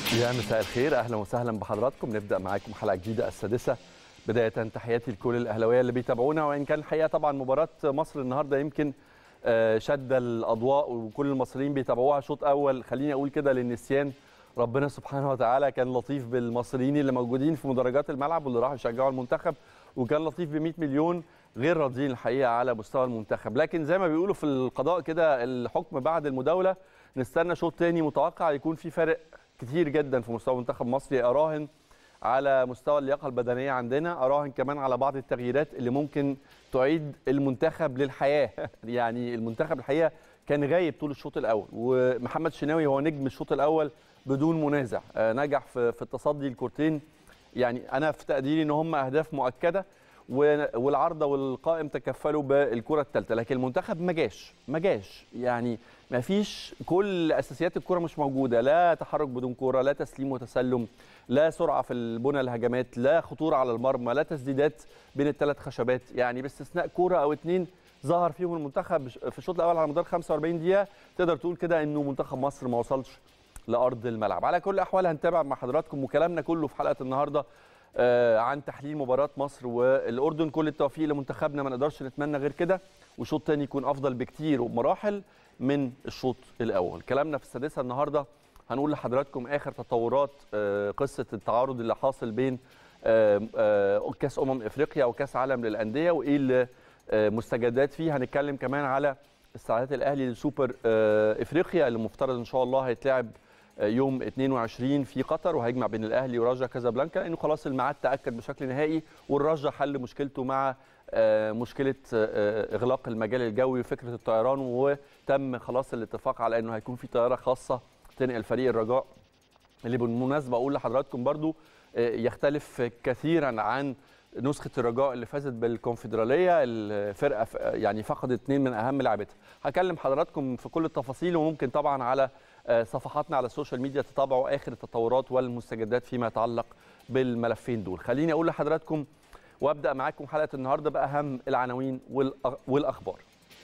يا مساء الخير اهلا وسهلا بحضراتكم نبدا معاكم حلقه جديده السادسه بدايه تحياتي لكل الاهلاويه اللي بيتابعونا وان كان الحقيقه طبعا مباراه مصر النهارده يمكن آه، شد الاضواء وكل المصريين بيتابعوها شوط اول خليني اقول كده للنسيان ربنا سبحانه وتعالى كان لطيف بالمصريين اللي موجودين في مدرجات الملعب واللي راحوا يشجعوا المنتخب وكان لطيف ب 100 مليون غير راضيين الحقيقه على مستوى المنتخب لكن زي ما بيقولوا في القضاء كده الحكم بعد المداوله نستنى شوط تاني متوقع يكون في فرق كتير جدا في مستوى منتخب مصر اراهن على مستوى اللياقه البدنيه عندنا اراهن كمان على بعض التغييرات اللي ممكن تعيد المنتخب للحياه يعني المنتخب الحقيقه كان غايب طول الشوط الاول ومحمد شناوي هو نجم الشوط الاول بدون منازع آه، نجح في في التصدي الكورتين يعني انا في تقديري ان هم اهداف مؤكده و- والعارضه والقائم تكفلوا بالكره الثالثه لكن المنتخب ما جاش ما جاش يعني ما فيش كل اساسيات الكره مش موجوده لا تحرك بدون كره لا تسليم وتسلم لا سرعه في البنى الهجمات لا خطوره على المرمى لا تسديدات بين الثلاث خشبات يعني باستثناء كوره او اتنين ظهر فيهم المنتخب في الشوط الاول على مدار 45 دقيقه تقدر تقول كده انه منتخب مصر ما وصلش لارض الملعب على كل الاحوال هنتابع مع حضراتكم وكلامنا كله في حلقه النهارده آه، عن تحليل مباراه مصر والاردن كل التوفيق لمنتخبنا ما نقدرش نتمنى غير كده وشوط تاني يكون افضل بكتير وبمراحل من الشوط الاول كلامنا في السادسه النهارده هنقول لحضراتكم اخر تطورات آه، قصه التعارض اللي حاصل بين آه، آه، كاس امم افريقيا وكاس عالم للانديه وايه اللي آه، مستجدات فيه هنتكلم كمان على استعدادات الاهلي لسوبر آه، افريقيا اللي مفترض ان شاء الله هيتلعب يوم 22 في قطر وهيجمع بين الاهلي ورجا كازابلانكا لانه خلاص الميعاد تاكد بشكل نهائي والرجا حل مشكلته مع آه، مشكله آه، اغلاق المجال الجوي وفكره الطيران وتم خلاص الاتفاق على انه هيكون في طياره خاصه تنقل فريق الرجاء اللي بالمناسبه اقول لحضراتكم برضو آه، يختلف كثيرا عن نسخه الرجاء اللي فازت بالكونفدراليه الفرقه ف- يعني فقدت اثنين من اهم لاعبتها هكلم حضراتكم في كل التفاصيل وممكن طبعا على آه، صفحاتنا على السوشيال ميديا تتابعوا اخر التطورات والمستجدات فيما يتعلق بالملفين دول خليني اقول لحضراتكم وابدا معاكم حلقه النهارده باهم العناوين والأ- والاخبار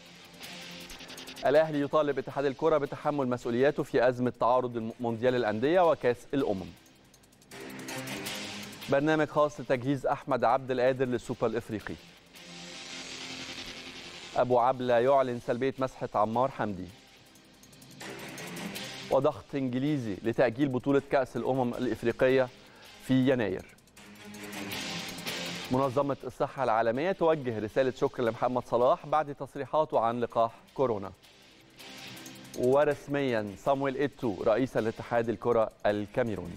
الاهلي يطالب اتحاد الكره بتحمل مسؤولياته في ازمه تعارض مونديال الانديه وكاس الامم برنامج خاص لتجهيز احمد عبد القادر للسوبر الافريقي ابو عبله يعلن سلبيه مسحه عمار حمدي وضغط انجليزي لتاجيل بطوله كاس الامم الافريقيه في يناير منظمه الصحه العالميه توجه رساله شكر لمحمد صلاح بعد تصريحاته عن لقاح كورونا ورسميا صامويل ايتو رئيس الاتحاد الكره الكاميروني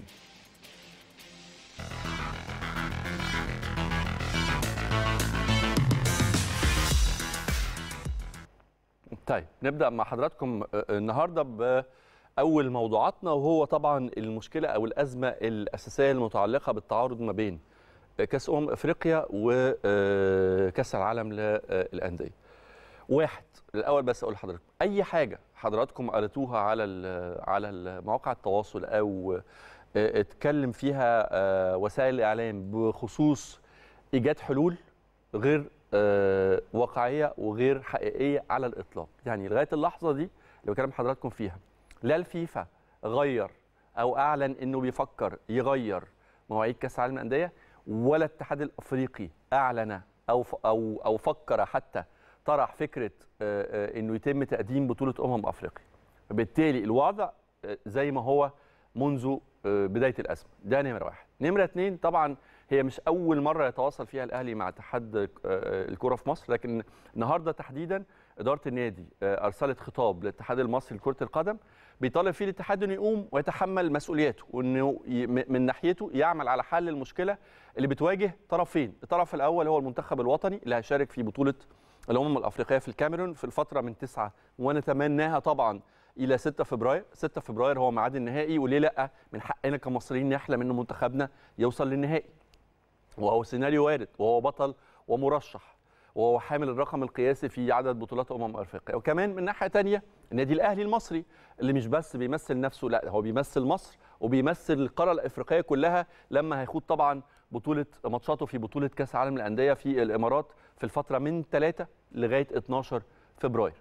طيب نبدا مع حضراتكم آه، النهارده باول موضوعاتنا وهو طبعا المشكله او الازمه الاساسيه المتعلقه بالتعارض ما بين كاس امم افريقيا وكاس العالم للانديه. واحد الاول بس اقول لحضراتكم اي حاجه حضراتكم قريتوها على ال- على مواقع التواصل او آه، اتكلم فيها آه، وسائل الاعلام بخصوص ايجاد حلول غير آه، واقعيه وغير حقيقيه على الاطلاق يعني لغايه اللحظه دي اللي بكلم حضراتكم فيها لا الفيفا غير او اعلن انه بيفكر يغير مواعيد كاس العالم للانديه ولا الاتحاد الافريقي اعلن او ف- او او فكر حتى طرح فكره آه، آه، انه يتم تقديم بطوله امم افريقيا فبالتالي الوضع آه، زي ما هو منذ آه، بدايه الازمه ده نمره واحد نمره اثنين طبعا هي مش اول مره يتواصل فيها الاهلي مع اتحاد آه، الكره في مصر لكن النهارده تحديدا اداره النادي آه، ارسلت خطاب للاتحاد المصري لكره القدم بيطالب فيه الاتحاد انه يقوم ويتحمل مسؤوليته وانه ي- م- من ناحيته يعمل على حل المشكله اللي بتواجه طرفين الطرف الاول هو المنتخب الوطني اللي هيشارك في بطوله الامم الافريقيه في الكاميرون في الفتره من 9 ونتمناها طبعا الى 6 فبراير 6 فبراير هو ميعاد النهائي وليه لا من حقنا كمصريين نحلم ان منتخبنا يوصل للنهائي وهو سيناريو وارد وهو بطل ومرشح وهو حامل الرقم القياسي في عدد بطولات امم افريقيا وكمان من ناحيه تانية النادي الاهلي المصري اللي مش بس بيمثل نفسه لا هو بيمثل مصر وبيمثل القاره الافريقيه كلها لما هيخوض طبعا بطوله ماتشاته في بطوله كاس العالم للانديه في الامارات في الفتره من 3 لغايه 12 فبراير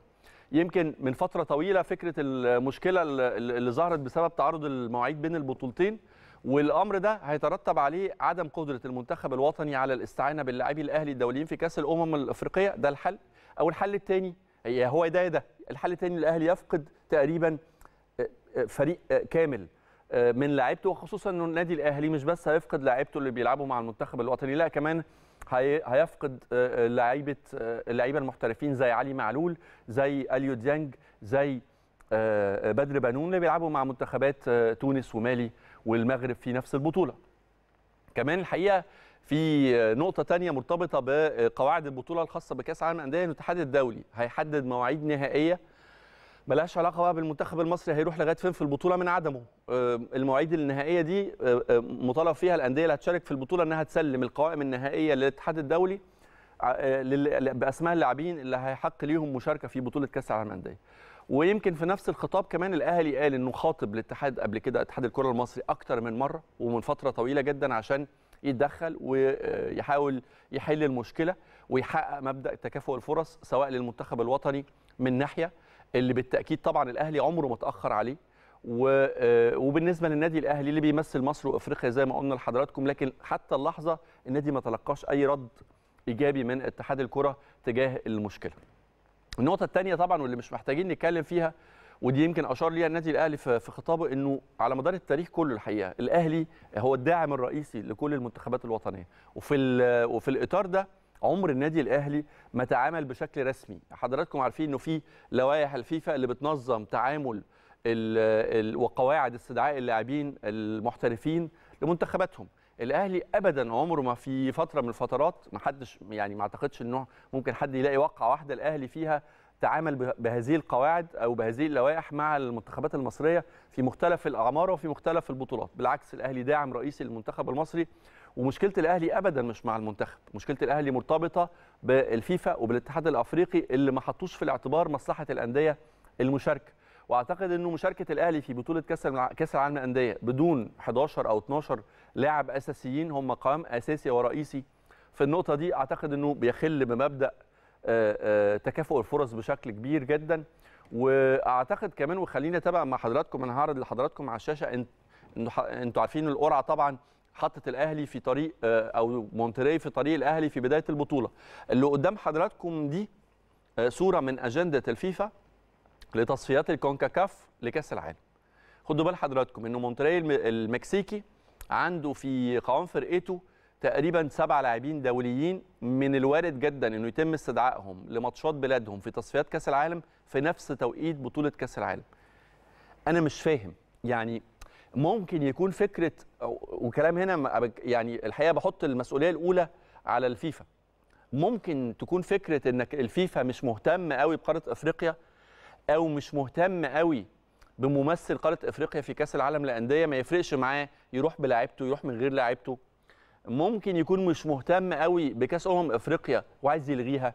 يمكن من فتره طويله فكره المشكله اللي اللي ظهرت بسبب تعارض المواعيد بين البطولتين والامر ده هيترتب عليه عدم قدره المنتخب الوطني على الاستعانه باللاعبي الاهلي الدوليين في كاس الامم الافريقيه ده الحل او الحل الثاني هي هو ده ده الحل الثاني الاهلي يفقد تقريبا فريق كامل من لاعيبته وخصوصا انه النادي الاهلي مش بس هيفقد لاعيبته اللي بيلعبوا مع المنتخب الوطني لا كمان هيفقد لعيبه اللعيبه المحترفين زي علي معلول زي اليو ديانج زي بدر بنون اللي بيلعبوا مع منتخبات تونس ومالي والمغرب في نفس البطوله كمان الحقيقه في نقطه تانية مرتبطه بقواعد البطوله الخاصه بكاس العالم للانديه الاتحاد الدولي هيحدد مواعيد نهائيه ملهاش علاقه بقى بالمنتخب المصري هيروح لغايه فين في البطوله من عدمه المواعيد النهائيه دي مطالب فيها الانديه اللي هتشارك في البطوله انها تسلم القوائم النهائيه للاتحاد الدولي باسماء اللاعبين اللي هيحق ليهم مشاركه في بطوله كاس العالم للانديه ويمكن في نفس الخطاب كمان الاهلي قال انه خاطب الاتحاد قبل كده اتحاد الكره المصري اكتر من مره ومن فتره طويله جدا عشان يتدخل ويحاول يحل المشكله ويحقق مبدا تكافؤ الفرص سواء للمنتخب الوطني من ناحيه اللي بالتاكيد طبعا الاهلي عمره ما اتاخر عليه وبالنسبه للنادي الاهلي اللي بيمثل مصر وافريقيا زي ما قلنا لحضراتكم لكن حتى اللحظه النادي ما تلقاش اي رد ايجابي من اتحاد الكره تجاه المشكله. النقطه الثانيه طبعا واللي مش محتاجين نتكلم فيها ودي يمكن اشار ليها النادي الاهلي في خطابه انه على مدار التاريخ كله الحقيقه الاهلي هو الداعم الرئيسي لكل المنتخبات الوطنيه وفي وفي الاطار ده عمر النادي الاهلي ما تعامل بشكل رسمي حضراتكم عارفين انه في لوائح الفيفا اللي بتنظم تعامل ال ال وقواعد استدعاء اللاعبين المحترفين لمنتخباتهم الاهلي ابدا عمره ما في فتره من الفترات ما حدش يعني ما اعتقدش انه ممكن حد يلاقي وقعه واحده الاهلي فيها تعامل بهذه القواعد او بهذه اللوائح مع المنتخبات المصريه في مختلف الاعمار وفي مختلف البطولات بالعكس الاهلي داعم رئيسي للمنتخب المصري ومشكله الاهلي ابدا مش مع المنتخب مشكله الاهلي مرتبطه بالفيفا وبالاتحاد الافريقي اللي ما حطوش في الاعتبار مصلحه الانديه المشاركه واعتقد انه مشاركه الاهلي في بطوله كاس كاس العالم للانديه بدون 11 او 12 لاعب اساسيين هم قوام اساسي ورئيسي في النقطه دي اعتقد انه بيخل بمبدا تكافؤ الفرص بشكل كبير جدا واعتقد كمان وخليني اتابع مع حضراتكم انا هعرض لحضراتكم على الشاشه انتوا انتوا عارفين القرعه طبعا حطت الاهلي في طريق او مونتري في طريق الاهلي في بدايه البطوله اللي قدام حضراتكم دي صوره من اجنده الفيفا لتصفيات الكونكاكاف لكاس العالم خدوا بال حضراتكم انه مونتري المكسيكي عنده في قوام فرقته تقريبا سبع لاعبين دوليين من الوارد جدا انه يتم استدعائهم لماتشات بلادهم في تصفيات كاس العالم في نفس توقيت بطوله كاس العالم انا مش فاهم يعني ممكن يكون فكره وكلام هنا يعني الحقيقه بحط المسؤوليه الاولى على الفيفا ممكن تكون فكره انك الفيفا مش مهتم قوي بقاره افريقيا او مش مهتم قوي بممثل قاره افريقيا في كاس العالم للانديه ما يفرقش معاه يروح بلاعيبته يروح من غير لاعيبته ممكن يكون مش مهتم قوي بكاس امم افريقيا وعايز يلغيها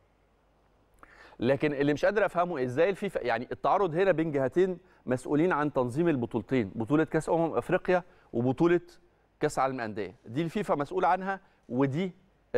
لكن اللي مش قادر افهمه ازاي الفيفا يعني التعارض هنا بين جهتين مسؤولين عن تنظيم البطولتين بطوله كاس امم افريقيا وبطوله كاس العالم للانديه دي الفيفا مسؤول عنها ودي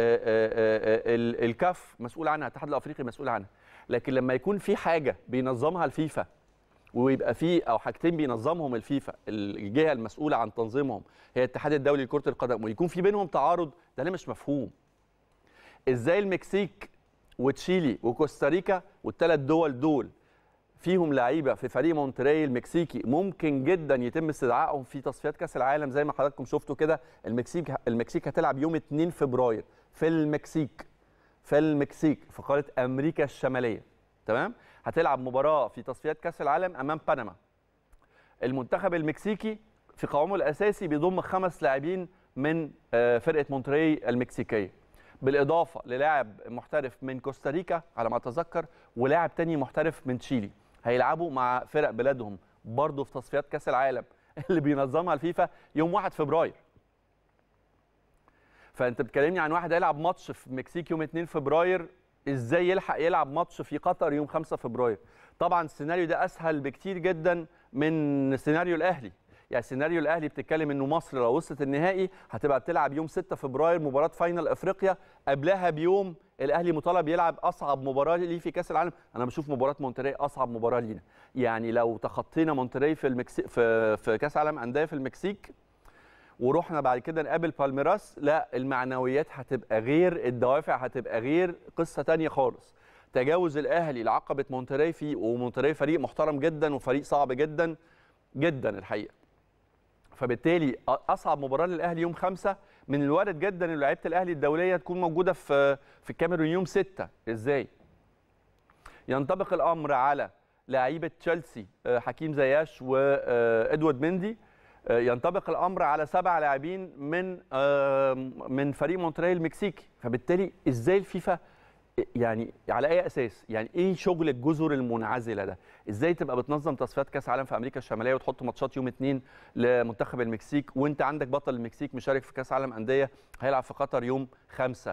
الكاف مسؤول عنها الاتحاد الافريقي مسؤول عنها لكن لما يكون في حاجه بينظمها الفيفا ويبقى في او حاجتين بينظمهم الفيفا الجهه المسؤوله عن تنظيمهم هي الاتحاد الدولي لكره القدم ويكون في بينهم تعارض ده ليه مش مفهوم ازاي المكسيك وتشيلي وكوستاريكا والثلاث دول دول فيهم لعيبه في فريق مونتري المكسيكي ممكن جدا يتم استدعائهم في تصفيات كاس العالم زي ما حضراتكم شفتوا كده المكسيك المكسيك هتلعب يوم 2 فبراير في المكسيك في المكسيك في قاره امريكا الشماليه تمام هتلعب مباراه في تصفيات كاس العالم امام بنما المنتخب المكسيكي في قوامه الاساسي بيضم خمس لاعبين من فرقه مونتري المكسيكيه بالاضافه للاعب محترف من كوستاريكا على ما اتذكر ولاعب تاني محترف من تشيلي هيلعبوا مع فرق بلادهم برضه في تصفيات كاس العالم اللي بينظمها الفيفا يوم 1 فبراير فانت بتكلمني عن واحد هيلعب ماتش في المكسيك يوم 2 فبراير ازاي يلحق يلعب ماتش في قطر يوم 5 فبراير طبعا السيناريو ده اسهل بكتير جدا من سيناريو الاهلي يعني سيناريو الاهلي بتتكلم انه مصر لو وصلت النهائي هتبقى بتلعب يوم 6 فبراير مباراه فاينل افريقيا قبلها بيوم الاهلي مطالب يلعب اصعب مباراه ليه في كاس العالم انا بشوف مباراه مونتري اصعب مباراه لينا يعني لو تخطينا مونتري في المكسيك في في كاس العالم انديه في المكسيك ورحنا بعد كده نقابل بالميراس لا المعنويات هتبقى غير الدوافع هتبقى غير قصه تانية خالص تجاوز الاهلي لعقبه مونتري فيه ومونتري فريق محترم جدا وفريق صعب جدا جدا الحقيقه فبالتالي اصعب مباراه للاهلي يوم خمسة من الوارد جدا ان لعيبه الاهلي الدوليه تكون موجوده في في الكاميرون يوم ستة ازاي ينطبق الامر على لعيبه تشيلسي حكيم زياش وادوارد مندي ينطبق الامر على سبع لاعبين من من فريق مونتريال المكسيكي فبالتالي ازاي الفيفا يعني على اي اساس يعني ايه شغل الجزر المنعزله ده ازاي تبقى بتنظم تصفيات كاس عالم في امريكا الشماليه وتحط ماتشات يوم اثنين لمنتخب المكسيك وانت عندك بطل المكسيك مشارك في كاس عالم انديه هيلعب في قطر يوم خمسة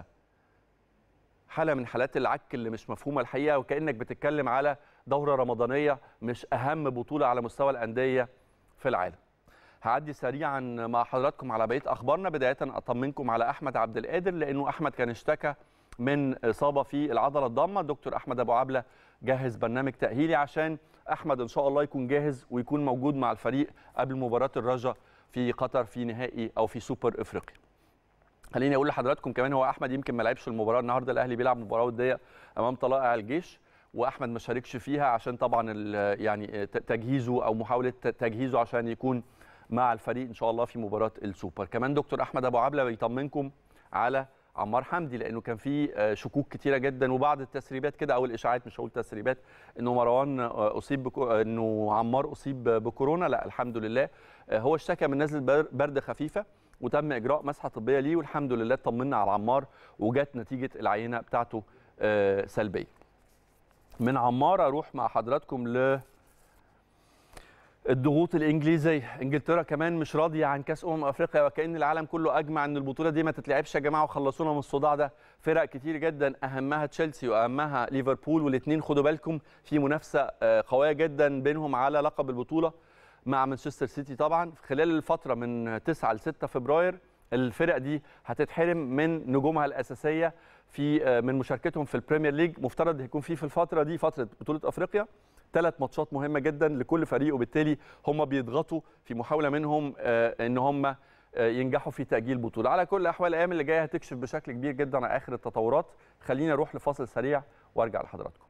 حاله من حالات العك اللي مش مفهومه الحقيقه وكانك بتتكلم على دوره رمضانيه مش اهم بطوله على مستوى الانديه في العالم هعدي سريعا مع حضراتكم على بقيه اخبارنا بدايه اطمنكم على احمد عبد القادر لانه احمد كان اشتكى من اصابه في العضله الضامه دكتور احمد ابو عبله جهز برنامج تاهيلي عشان احمد ان شاء الله يكون جاهز ويكون موجود مع الفريق قبل مباراه الرجاء في قطر في نهائي او في سوبر افريقيا خليني اقول لحضراتكم كمان هو احمد يمكن ما لعبش المباراه النهارده الاهلي بيلعب مباراه وديه امام طلائع الجيش واحمد ما شاركش فيها عشان طبعا يعني تجهيزه او محاوله تجهيزه عشان يكون مع الفريق ان شاء الله في مباراه السوبر كمان دكتور احمد ابو عبله بيطمنكم على عمار حمدي لانه كان في شكوك كتيره جدا وبعض التسريبات كده او الاشاعات مش هقول تسريبات انه مروان اصيب بكو... انه عمار اصيب بكورونا لا الحمد لله هو اشتكى من نزله برد خفيفه وتم اجراء مسحه طبيه ليه والحمد لله طمنا على عمار وجت نتيجه العينه بتاعته سلبيه من عمار اروح مع حضراتكم ل الضغوط الانجليزيه انجلترا كمان مش راضيه عن كاس امم افريقيا وكان العالم كله اجمع ان البطوله دي ما تتلعبش يا جماعه وخلصونا من الصداع ده فرق كتير جدا اهمها تشيلسي واهمها ليفربول والاثنين خدوا بالكم في منافسه قويه جدا بينهم على لقب البطوله مع مانشستر سيتي طبعا خلال الفتره من 9 ل 6 فبراير الفرق دي هتتحرم من نجومها الاساسيه في من مشاركتهم في البريمير ليج مفترض يكون في في الفتره دي فتره بطوله افريقيا ثلاث ماتشات مهمه جدا لكل فريق وبالتالي هم بيضغطوا في محاوله منهم ان هم ينجحوا في تاجيل بطوله على كل الاحوال الايام اللي جايه هتكشف بشكل كبير جدا عن اخر التطورات خلينا نروح لفاصل سريع وارجع لحضراتكم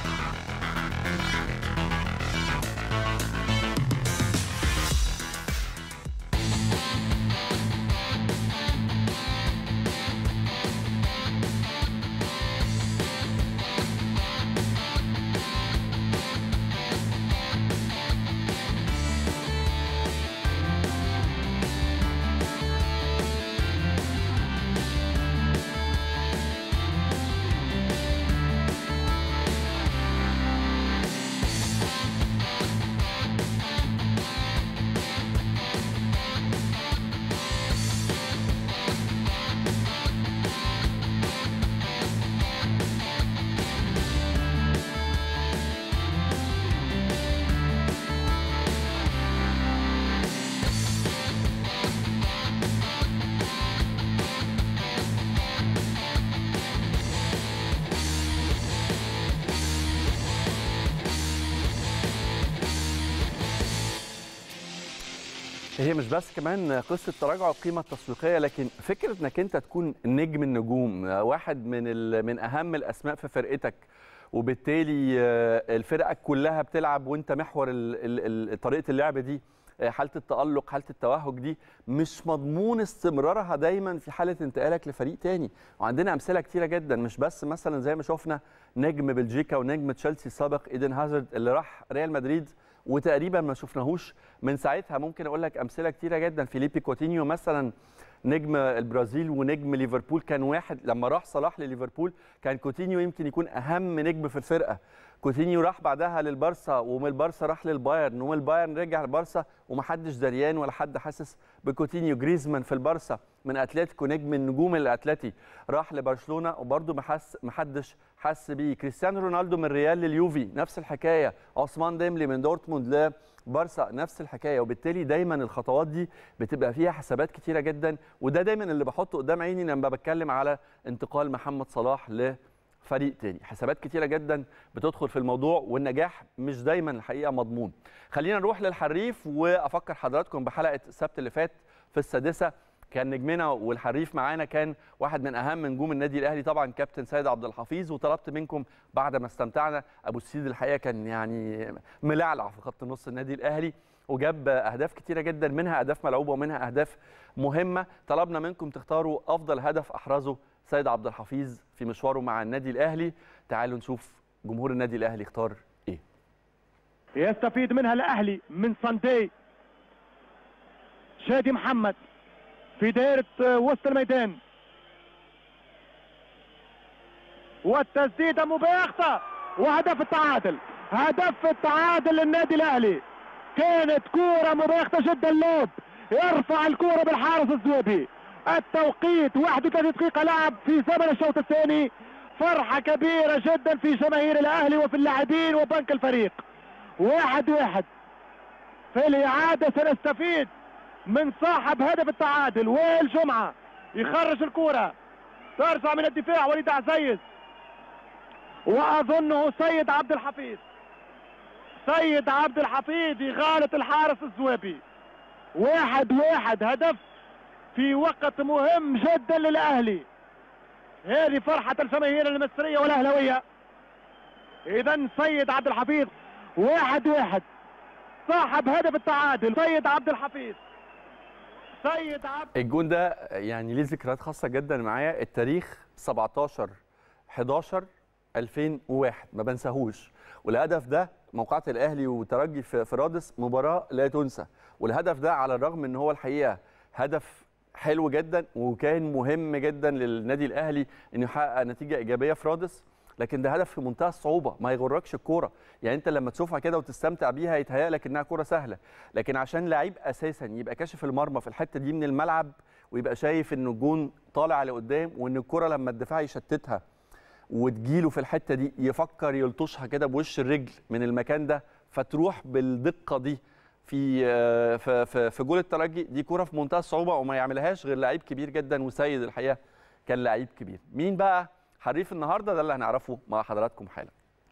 هي مش بس كمان قصه تراجع القيمه التسويقيه لكن فكره انك انت تكون نجم النجوم واحد من من اهم الاسماء في فرقتك وبالتالي الفرقه كلها بتلعب وانت محور طريقه اللعب دي حاله التالق حاله التوهج دي مش مضمون استمرارها دايما في حاله انتقالك لفريق تاني وعندنا امثله كتيره جدا مش بس مثلا زي ما شفنا نجم بلجيكا ونجم تشيلسي السابق ايدن هازارد اللي راح ريال مدريد وتقريبا ما شفناهوش من ساعتها ممكن اقول لك امثله كتيره جدا فيليبي كوتينيو مثلا نجم البرازيل ونجم ليفربول كان واحد لما راح صلاح لليفربول كان كوتينيو يمكن يكون اهم نجم في الفرقه كوتينيو راح بعدها للبارسا ومن البارسا راح للبايرن ومن البايرن رجع البارسا ومحدش دريان ولا حد حاسس بكوتينيو جريزمان في البارسا من اتلتيكو نجم النجوم الاتلتي راح لبرشلونه وبرده محس محدش حس بيه كريستيانو رونالدو من ريال لليوفي نفس الحكايه عثمان ديملي من دورتموند بارسا نفس الحكايه وبالتالي دايما الخطوات دي بتبقى فيها حسابات كتيره جدا وده دايما اللي بحطه قدام عيني لما بتكلم على انتقال محمد صلاح لفريق تاني حسابات كتيره جدا بتدخل في الموضوع والنجاح مش دايما الحقيقه مضمون خلينا نروح للحريف وافكر حضراتكم بحلقه السبت اللي فات في السادسه كان نجمنا والحريف معانا كان واحد من اهم نجوم النادي الاهلي طبعا كابتن سيد عبد الحفيظ وطلبت منكم بعد ما استمتعنا ابو السيد الحقيقه كان يعني ملعلع في خط نص النادي الاهلي وجاب اهداف كتيره جدا منها اهداف ملعوبه ومنها اهداف مهمه طلبنا منكم تختاروا افضل هدف احرزه سيد عبد الحفيظ في مشواره مع النادي الاهلي تعالوا نشوف جمهور النادي الاهلي اختار ايه يستفيد منها الاهلي من ساندي شادي محمد في دائرة وسط الميدان والتسديدة مباغتة وهدف التعادل هدف التعادل للنادي الاهلي كانت كورة مباغتة جدا لوب يرفع الكورة بالحارس الزويبي التوقيت 31 دقيقة لعب في زمن الشوط الثاني فرحة كبيرة جدا في جماهير الاهلي وفي اللاعبين وبنك الفريق واحد واحد في الاعادة سنستفيد من صاحب هدف التعادل وائل جمعة يخرج الكرة ترجع من الدفاع وليد عزيز واظنه سيد عبد الحفيظ سيد عبد الحفيظ يغالط الحارس الزويبي واحد واحد هدف في وقت مهم جدا للاهلي هذه فرحة الجماهير المصرية والاهلاوية اذا سيد عبد الحفيظ واحد واحد صاحب هدف التعادل سيد عبد الحفيظ سيد عبد الجون ده يعني ليه ذكريات خاصه جدا معايا التاريخ 17 11 2001 ما بنساهوش والهدف ده موقعة الاهلي وترجي في في رادس مباراه لا تنسى والهدف ده على الرغم ان هو الحقيقه هدف حلو جدا وكان مهم جدا للنادي الاهلي انه يحقق نتيجه ايجابيه في رادس لكن ده هدف في منتهى الصعوبه ما يغركش الكوره يعني انت لما تشوفها كده وتستمتع بيها يتهيأ لك انها كوره سهله لكن عشان لعيب اساسا يبقى كاشف المرمى في الحته دي من الملعب ويبقى شايف ان الجون طالع لقدام وان الكوره لما الدفاع يشتتها وتجيله في الحته دي يفكر يلطشها كده بوش الرجل من المكان ده فتروح بالدقه دي في في في, في جول الترجي دي كوره في منتهى الصعوبه وما يعملهاش غير لعيب كبير جدا وسيد الحقيقه كان لعيب كبير مين بقى حريف النهارده ده اللي هنعرفه مع حضراتكم حالا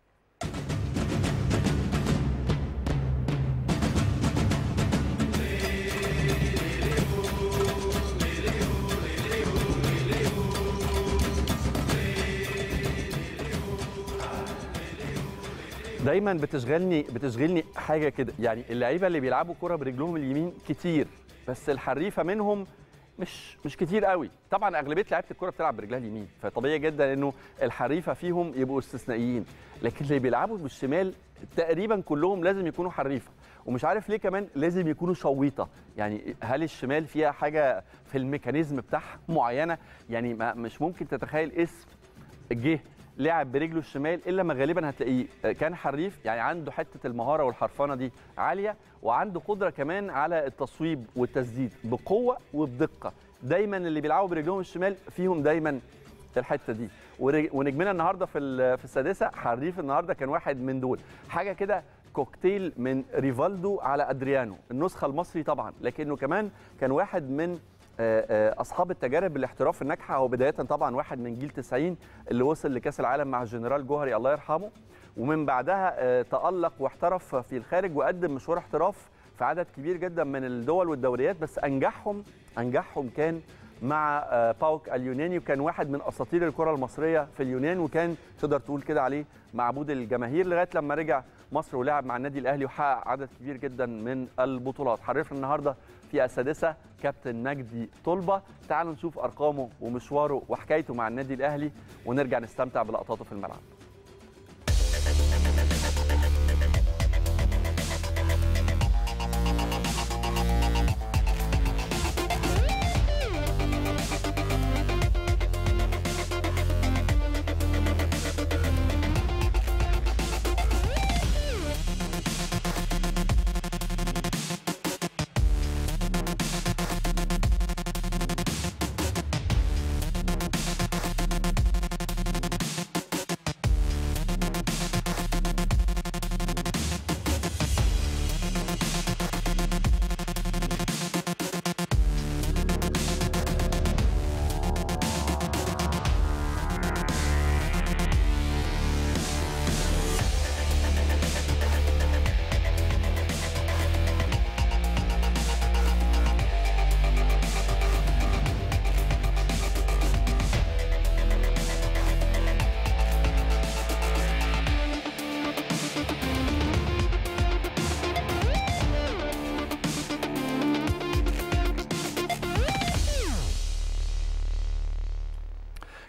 دايما بتشغلني بتشغلني حاجه كده يعني اللعيبه اللي بيلعبوا كره برجلهم اليمين كتير بس الحريفه منهم مش مش كتير قوي طبعا اغلبيه لعيبه الكوره بتلعب برجلها اليمين فطبيعي جدا انه الحريفه فيهم يبقوا استثنائيين لكن اللي بيلعبوا بالشمال تقريبا كلهم لازم يكونوا حريفه ومش عارف ليه كمان لازم يكونوا شويطه يعني هل الشمال فيها حاجه في الميكانيزم بتاعها معينه يعني ما مش ممكن تتخيل اسم جه لعب برجله الشمال الا ما غالبا هتلاقيه كان حريف يعني عنده حته المهاره والحرفنه دي عاليه وعنده قدره كمان على التصويب والتسديد بقوه وبدقه دايما اللي بيلعبوا برجلهم الشمال فيهم دايما الحته دي ونجمنا النهارده في في السادسه حريف النهارده كان واحد من دول حاجه كده كوكتيل من ريفالدو على ادريانو النسخه المصري طبعا لكنه كمان كان واحد من اصحاب التجارب الاحتراف الناجحه هو بدايه طبعا واحد من جيل 90 اللي وصل لكاس العالم مع الجنرال جوهري الله يرحمه ومن بعدها تالق واحترف في الخارج وقدم مشوار احتراف في عدد كبير جدا من الدول والدوريات بس انجحهم انجحهم كان مع باوك اليوناني وكان واحد من اساطير الكره المصريه في اليونان وكان تقدر تقول كده عليه معبود الجماهير لغايه لما رجع مصر ولعب مع النادي الاهلي وحقق عدد كبير جدا من البطولات حرفنا النهارده في السادسه كابتن مجدي طلبه تعالوا نشوف ارقامه ومشواره وحكايته مع النادي الاهلي ونرجع نستمتع بلقطاته في الملعب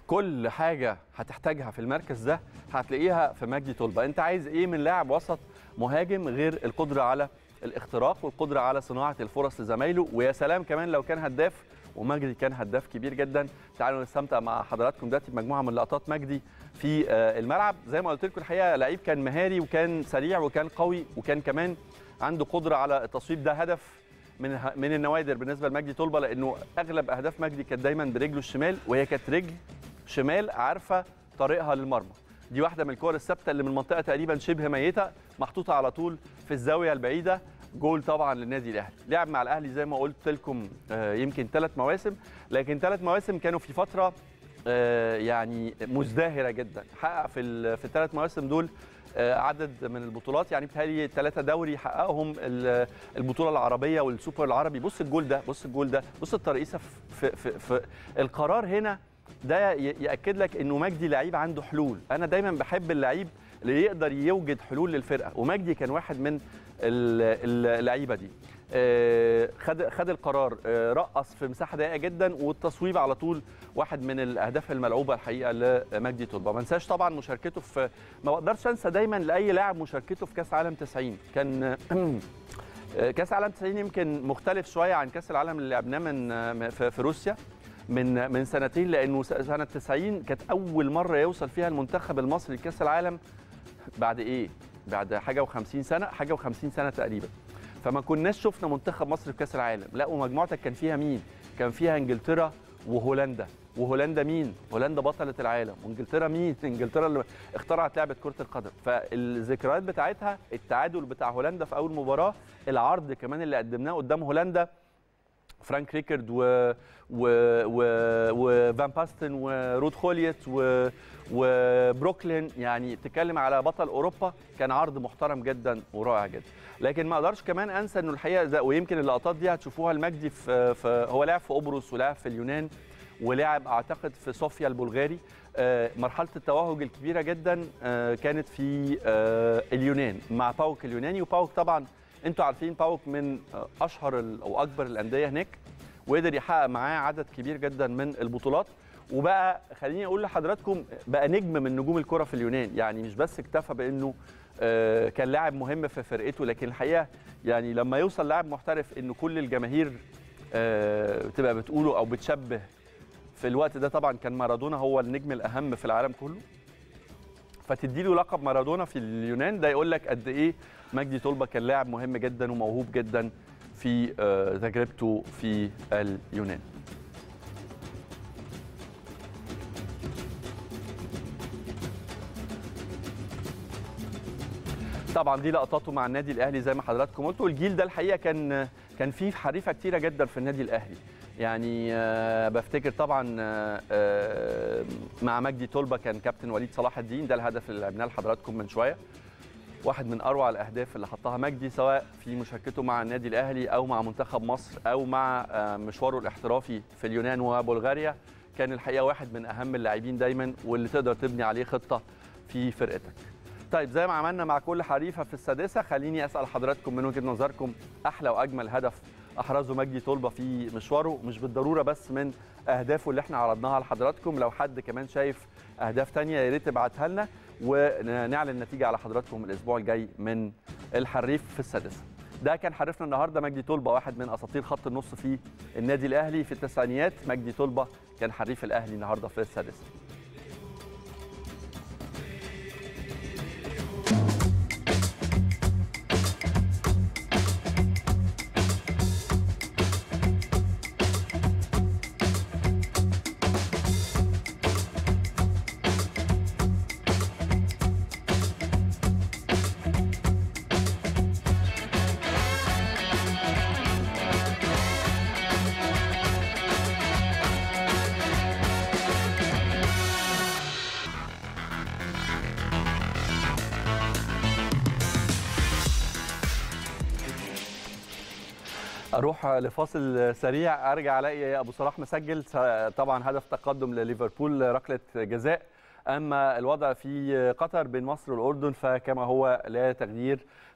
كل حاجه هتحتاجها في المركز ده هتلاقيها في مجدي طلبه انت عايز ايه من لاعب وسط مهاجم غير القدره على الاختراق والقدره على صناعه الفرص لزمايله ويا سلام كمان لو كان هداف ومجدي كان هداف كبير جدا تعالوا نستمتع مع حضراتكم دلوقتي بمجموعه من لقطات مجدي في الملعب زي ما قلت لكم الحقيقه لعيب كان مهاري وكان سريع وكان قوي وكان كمان عنده قدره على التصويب ده هدف من من النوادر بالنسبه لمجدي طلبه لانه اغلب اهداف مجدي كانت دايما برجله الشمال وهي كانت رجل شمال عارفه طريقها للمرمى دي واحده من الكور الثابته اللي من المنطقه تقريبا شبه ميته محطوطه على طول في الزاويه البعيده جول طبعا للنادي الاهلي لعب مع الاهلي زي ما قلت لكم يمكن ثلاث مواسم لكن ثلاث مواسم كانوا في فتره يعني مزدهره جدا حقق في في الثلاث مواسم دول عدد من البطولات يعني بتهيألي ثلاثة دوري حققهم البطولة العربية والسوبر العربي بص الجول ده بص الجول ده بص الترقيصة في, في, في القرار هنا ده يأكد لك انه مجدي لعيب عنده حلول انا دايما بحب اللعيب اللي يقدر يوجد حلول للفرقة ومجدي كان واحد من اللعيبة دي خد خد القرار رقص في مساحه ضيقه جدا والتصويب على طول واحد من الاهداف الملعوبه الحقيقه لمجدي طلبه ما انساش طبعا مشاركته في ما بقدرش انسى دايما لاي لاعب مشاركته في كاس عالم 90 كان كاس عالم 90 يمكن مختلف شويه عن كاس العالم اللي لعبناه من في روسيا من من سنتين لانه سنه 90 كانت اول مره يوصل فيها المنتخب المصري لكاس العالم بعد ايه؟ بعد حاجه و50 سنه حاجه و50 سنه تقريبا فما كناش شفنا منتخب مصر في كاس العالم لا ومجموعتك كان فيها مين كان فيها انجلترا وهولندا وهولندا مين هولندا بطله العالم وانجلترا مين انجلترا اللي اخترعت لعبه كره القدم فالذكريات بتاعتها التعادل بتاع هولندا في اول مباراه العرض كمان اللي قدمناه قدام هولندا فرانك ريكارد و و و وفان باستن ورود خوليت و وبروكلين يعني تتكلم على بطل اوروبا كان عرض محترم جدا ورائع جدا لكن ما اقدرش كمان انسى انه الحقيقه ويمكن اللقطات دي هتشوفوها المجدي في, في هو لعب في قبرص ولعب في اليونان ولعب اعتقد في صوفيا البلغاري مرحله التوهج الكبيره جدا كانت في اليونان مع باوك اليوناني وباوك طبعا انتوا عارفين باوك من اشهر او اكبر الانديه هناك وقدر يحقق معاه عدد كبير جدا من البطولات وبقى خليني اقول لحضراتكم بقى نجم من نجوم الكره في اليونان يعني مش بس اكتفى بانه كان لاعب مهم في فرقته لكن الحقيقه يعني لما يوصل لاعب محترف انه كل الجماهير بتبقى بتقوله او بتشبه في الوقت ده طبعا كان مارادونا هو النجم الاهم في العالم كله فتدي له لقب مارادونا في اليونان ده يقول لك قد ايه مجدي طلبه كان لاعب مهم جدا وموهوب جدا في تجربته في اليونان طبعا دي لقطاته مع النادي الاهلي زي ما حضراتكم قلتوا الجيل ده الحقيقه كان كان فيه حريفه كتيره جدا في النادي الاهلي يعني بفتكر طبعا مع مجدي طلبه كان كابتن وليد صلاح الدين ده الهدف اللي لعبناه لحضراتكم من شويه واحد من اروع الاهداف اللي حطها مجدي سواء في مشاركته مع النادي الاهلي او مع منتخب مصر او مع مشواره الاحترافي في اليونان وبلغاريا كان الحقيقه واحد من اهم اللاعبين دايما واللي تقدر تبني عليه خطه في فرقتك طيب زي ما عملنا مع كل حريفه في السادسه خليني اسال حضراتكم من وجهه نظركم احلى واجمل هدف احرزه مجدي طلبه في مشواره مش بالضروره بس من اهدافه اللي احنا عرضناها لحضراتكم لو حد كمان شايف اهداف تانية يا ريت تبعتها لنا ونعلن النتيجه على حضراتكم الاسبوع الجاي من الحريف في السادسه ده كان حريفنا النهارده مجدي طلبه واحد من اساطير خط النص في النادي الاهلي في التسعينيات مجدي طلبه كان حريف الاهلي النهارده في السادسه اروح لفاصل سريع ارجع الاقي ابو صلاح مسجل طبعا هدف تقدم لليفربول ركله جزاء اما الوضع في قطر بين مصر والاردن فكما هو لا تغيير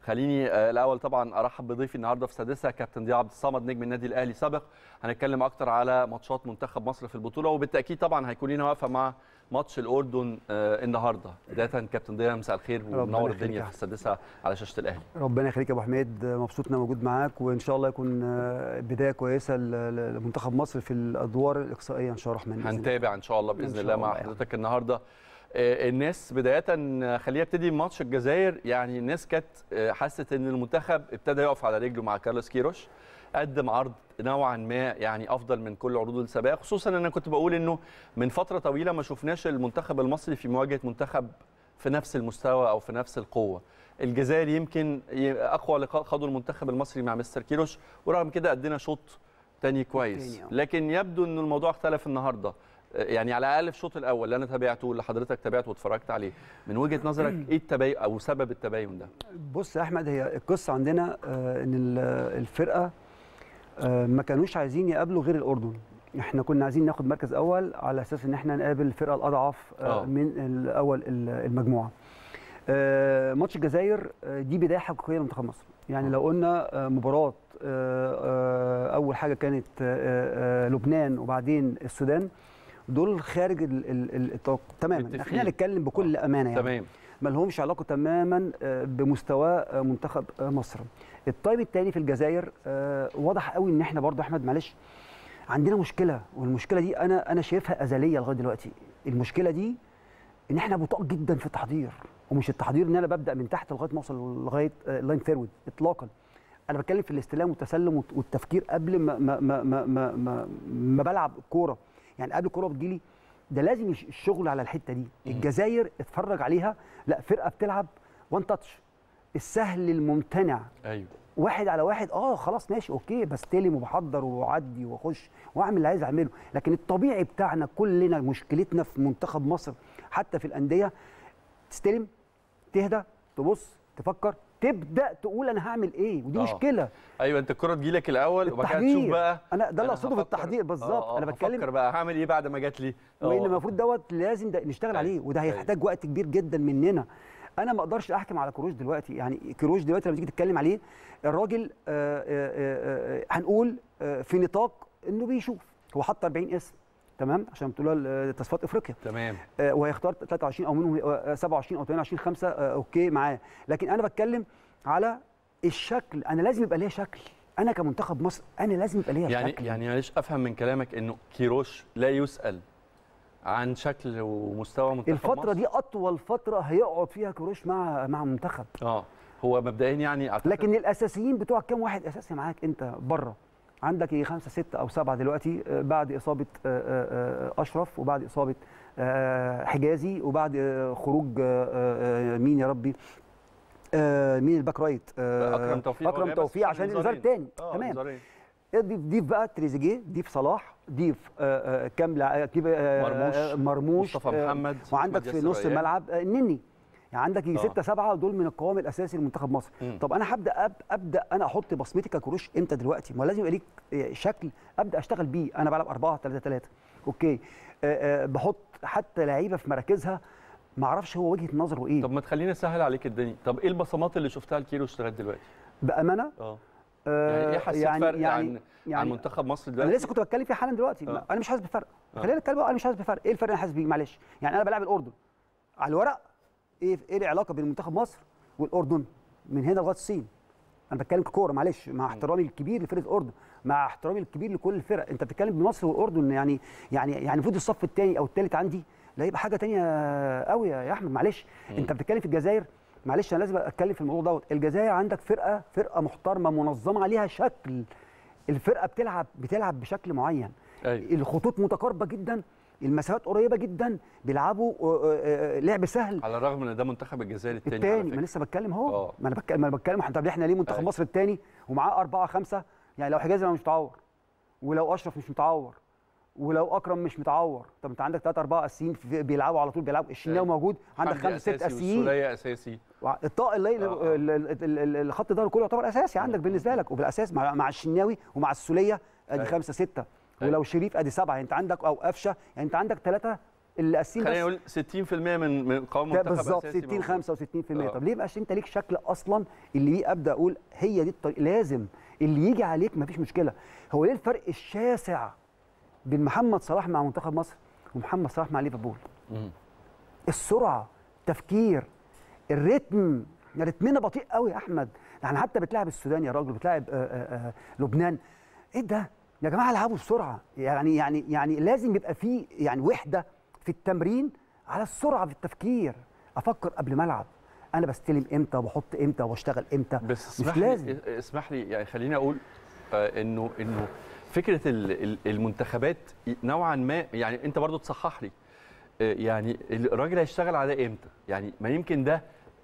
خليني آه، الاول طبعا ارحب بضيفي النهارده في سادسه كابتن ضياء عبد الصمد نجم النادي الاهلي سابق هنتكلم اكتر على ماتشات منتخب مصر في البطوله وبالتاكيد طبعا هيكون لنا واقفه مع ماتش الاردن آه، النهارده بدايه كابتن ضياء مساء الخير ربنا ومنور يخليك الدنيا يا في السادسه على شاشه الاهلي ربنا يخليك يا ابو حميد مبسوط ان انا موجود معاك وان شاء الله يكون آه، بدايه كويسه ل- ل- لمنتخب مصر في الادوار الاقصائيه ان شاء الله الرحمن بإذن الله. هنتابع ان شاء الله باذن شاء الله مع الله يعني. حضرتك النهارده آه، الناس بدايه آه، خلينا ابتدي بماتش الجزائر يعني الناس كانت آه، حست ان المنتخب ابتدى يقف على رجله مع كارلوس كيروش قدم عرض نوعا ما يعني افضل من كل عروض السابقه خصوصا ان انا كنت بقول انه من فتره طويله ما شفناش المنتخب المصري في مواجهه منتخب في نفس المستوى او في نفس القوه الجزائر يمكن ي- اقوى لقاء خاضه المنتخب المصري مع مستر كيروش ورغم كده ادينا شوط تاني كويس تاني، آه. لكن يبدو ان الموضوع اختلف النهارده يعني على الاقل في الشوط الاول اللي انا تابعته اللي حضرتك تابعته واتفرجت عليه من وجهه نظرك ايه التباين او سبب التباين ده بص يا احمد هي القصه عندنا آه، ان ال- الفرقه آه، ما كانوش عايزين يقابلوا غير الاردن احنا كنا عايزين ناخد مركز اول على اساس ان احنا نقابل الفرقه الاضعف آه، آه. من الاول ال- المجموعه آه، ماتش الجزائر آه، دي بدايه حقيقيه لمنتخب مصر يعني آه. لو قلنا آه، مباراه آه، آه، اول حاجه كانت آه، آه، لبنان وبعدين السودان دول خارج ال- ال- ال- التوقع تماما متفقين. خلينا نتكلم بكل امانه يعني تمام ما لهمش علاقه تماما آه، بمستوى آه، منتخب آه، مصر الطيب الثاني في الجزائر آه، واضح قوي ان احنا برضو احمد معلش عندنا مشكله والمشكله دي انا انا شايفها ازليه لغايه دلوقتي المشكله دي ان احنا بطاء جدا في التحضير ومش التحضير ان انا ببدا من تحت لغايه ما اوصل لغايه آه، لاين فيرود اطلاقا انا بتكلم في الاستلام والتسلم والت- والتفكير قبل ما ما ما ما ما, ما, ما بلعب الكوره يعني قبل الكوره بتجيلي ده لازم يش- الشغل على الحته دي الجزائر اتفرج عليها لا فرقه بتلعب وان تاتش السهل الممتنع ايوه واحد على واحد اه خلاص ماشي اوكي بستلم وبحضر واعدي واخش واعمل اللي عايز اعمله لكن الطبيعي بتاعنا كلنا مشكلتنا في منتخب مصر حتى في الانديه تستلم تهدى تبص تفكر تبدا تقول انا هعمل ايه ودي آه. مشكله ايوه انت الكره تجيلك الاول وبعد كده تشوف التحضير. بقى انا ده اللي اقصده في هفكر. التحضير بالظبط آه، آه، انا بتكلم هفكر بقى هعمل ايه بعد ما جات لي وان آه. المفروض دوت لازم ده نشتغل أيوة. عليه وده أيوة. هيحتاج وقت كبير جدا مننا انا ما اقدرش احكم على كروش دلوقتي يعني كروش دلوقتي لما تيجي تتكلم عليه الراجل آه، آه، آه، آه، هنقول آه، في نطاق انه بيشوف هو حط 40 اسم تمام عشان بطوله تصفيات افريقيا تمام آه، وهيختار 23 او منهم آه، 27 او 28 5 آه، اوكي معاه لكن انا بتكلم على الشكل انا لازم يبقى ليا شكل انا كمنتخب مصر انا لازم يبقى ليا يعني شكل يعني معلش افهم من كلامك انه كيروش لا يسال عن شكل ومستوى منتخب الفتره مصر. دي اطول فتره هيقعد فيها كروش مع مع منتخب اه هو مبدئيا يعني أعتقد لكن الاساسيين بتوع كام واحد اساسي معاك انت بره عندك ايه خمسه سته او سبعه دلوقتي آه، بعد اصابه آه، آه، آه، اشرف وبعد اصابه آه، حجازي وبعد آه، خروج آه، آه، مين يا ربي آه، مين الباك رايت آه، اكرم توفيق هو اكرم جاي بس توفيق عشان عشان الانذار إنذارين. الثاني آه، تمام إنذارين. ضيف ضيف بقى تريزيجيه ضيف صلاح ضيف آه، آه، كام لع- ضيف آه، مرموش، آه، مرموش مصطفى آه، محمد وعندك أحمد في ياسر نص ريان. الملعب آه، النني يعني عندك يجي آه. ستة سبعة دول من القوام الأساسي لمنتخب مصر مم. طب أنا هبدأ أب أبدأ أنا أحط بصمتي ككروش إمتى دلوقتي ما لازم يبقى ليك آه، شكل أبدأ أشتغل بيه أنا بلعب 4 3 3 أوكي آه، آه، بحط حتى لعيبة في مراكزها ما اعرفش هو وجهة نظره إيه طب ما تخليني اسهل عليك الدنيا طب ايه البصمات اللي شفتها لكيروش لغايه دلوقتي بأمانة اه آه، يعني ايه حسيت فرق يعني عن عن منتخب مصر انا دلوقتي لسه كنت بتكلم فيه حالا دلوقتي آه. انا مش حاسس بفرق آه. خلينا نتكلم بقى، انا مش حاسس بفرق ايه الفرق اللي انا حاسس بيه معلش يعني انا بلعب الاردن على الورق ايه ايه العلاقه بين منتخب مصر والاردن من هنا لغايه الصين انا بتكلم ككوره معلش مع احترامي الكبير لفرقه الاردن مع احترامي الكبير لكل الفرق انت بتتكلم بمصر والاردن يعني يعني يعني المفروض الصف الثاني او الثالث عندي لا يبقى حاجه تانية قوي يا احمد معلش انت بتتكلم في الجزائر معلش انا لازم اتكلم في الموضوع دوت الجزائر عندك فرقه فرقه محترمه منظمه عليها شكل الفرقه بتلعب بتلعب بشكل معين ايوه الخطوط متقاربه جدا المسافات قريبه جدا بيلعبوا آه، آه، آه، لعب سهل على الرغم ان ده منتخب الجزائر الثاني الثاني ما أنا لسه بتكلم اهو آه. ما انا بتكلم ما انا بتكلم طب احنا ليه منتخب أيوة. مصر الثاني ومعاه أربعة خمسة يعني لو حجازي مش متعور ولو اشرف مش متعور ولو اكرم مش متعور طب انت عندك ثلاثة أربعة اساسيين في- بيلعبوا على طول بيلعبوا الشناوي أيوة. موجود عندك خمسة ستة اساسيين والسوليه اساسي وع- الطاقه اللي آه، آه. ال- ال- ال- ال- الخط ده كله يعتبر اساسي عندك بالنسبه لك وبالاساس مع, مع الشناوي ومع السوليه ادي أيوة. خمسه سته أيوة. ولو شريف ادي سبعه يعني انت عندك او قفشه يعني انت عندك ثلاثه اللي قاسين خلينا بس نقول 60% من من قوام ده منتخب بالظبط أساسي 60 موجود. 65% آه. طب ليه يبقاش انت ليك شكل اصلا اللي بيه ابدا اقول هي دي الطريق لازم اللي يجي عليك مفيش مشكله هو ليه الفرق الشاسع بين محمد صلاح مع منتخب مصر ومحمد صلاح مع ليفربول مم. السرعه التفكير الريتم يعني رتمنا بطيء قوي يا احمد يعني حتى بتلعب السودان يا راجل بتلعب آه، آه، آه، لبنان ايه ده يا جماعه العبوا بسرعه يعني يعني يعني لازم يبقى في يعني وحده في التمرين على السرعه في التفكير افكر قبل ما العب انا بستلم امتى وبحط امتى وبشتغل امتى بس مش اسمح لازم لي اسمح لي يعني خليني اقول آه، انه انه فكره ال- ال- المنتخبات نوعا ما يعني انت برضو تصحح لي آه، يعني الراجل هيشتغل على ده امتى؟ يعني ما يمكن ده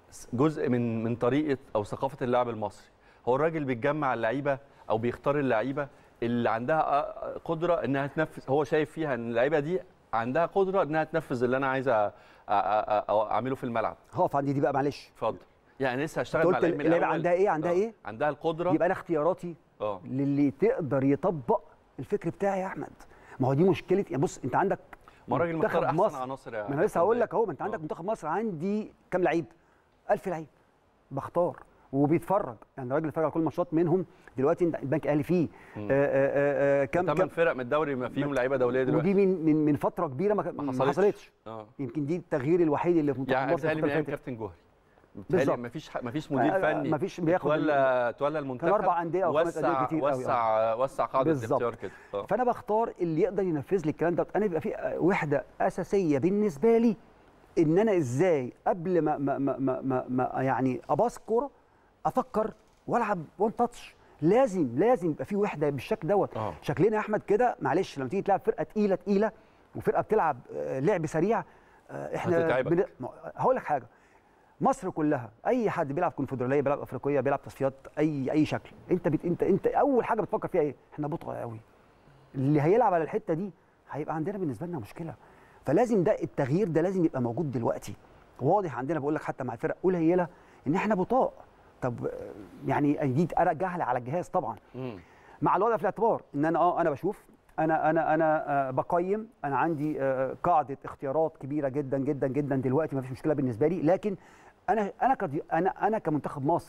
جزء من من طريقه او ثقافه اللاعب المصري هو الراجل بيتجمع اللعيبه او بيختار اللعيبه اللي عندها آه، قدره انها تنفذ هو شايف فيها ان اللعيبه دي عندها قدره انها تنفذ اللي انا عايز أ- أ- أ- أ- اعمله في الملعب هقف عندي دي بقى معلش اتفضل يعني لسه هشتغل أنت مع قلت اللعيب من اللعيبة الأول. عندها إيه؟ عندها آه، إيه؟ عندها القدره يبقى انا اختياراتي اه للي تقدر يطبق الفكر بتاعي يا احمد ما هو دي مشكله يعني بص انت عندك ما الراجل منتخب مختار احسن مصر. عناصر يا ما انا لسه هقول لك اهو ما انت آه. عندك منتخب مصر عندي كام لعيب 1000 لعيب بختار وبيتفرج يعني الراجل اتفرج على كل ماتشات منهم دلوقتي انت البنك الاهلي فيه آه، آه، آه، كام ثمان كام فرق من الدوري ما فيهم لعيبه دوليه دلوقتي ودي من من من فتره كبيره ما, ما حصلتش اه يمكن دي التغيير الوحيد اللي في منتخب يعني مصر بيتهيألي الفتره من اللي ايام فاتت كابتن جوهري بالظبط. بالظبط مفيش ح- مفيش مدير آه، فني مفيش بياخد تولى تولى المنتخب أربع أندية أو خمس أندية وسع كتير أوي، وسع وسع قاعده بالظبط. الاختيار كده آه. فانا بختار اللي يقدر ينفذ لي الكلام ده انا بيبقى في وحده اساسيه بالنسبه لي ان انا ازاي قبل ما ما ما ما, ما, ما يعني اباص كوره افكر والعب وان تاتش لازم لازم يبقى في وحده بالشكل دوت آه. شكلنا يا احمد كده معلش لما تيجي تلعب فرقه تقيله تقيله وفرقه بتلعب آه، لعب سريع آه، احنا هتتعبك. بن... ما- هقول لك حاجه مصر كلها اي حد بيلعب كونفدراليه بيلعب افريقيه بيلعب تصفيات اي اي شكل انت بت... انت انت اول حاجه بتفكر فيها ايه احنا بطء قوي اللي هيلعب على الحته دي هيبقى عندنا بالنسبه لنا مشكله فلازم ده التغيير ده لازم يبقى موجود دلوقتي واضح عندنا بقول لك حتى مع الفرق قليله ان احنا بطاء طب آه، يعني دي ارجعها على الجهاز طبعا مم. مع الوضع في الاعتبار ان انا اه انا بشوف انا انا انا آه بقيم انا عندي آه قاعده اختيارات كبيره جدا جدا جدا دلوقتي ما فيش مشكله بالنسبه لي لكن انا انا كدي انا انا كمنتخب مصر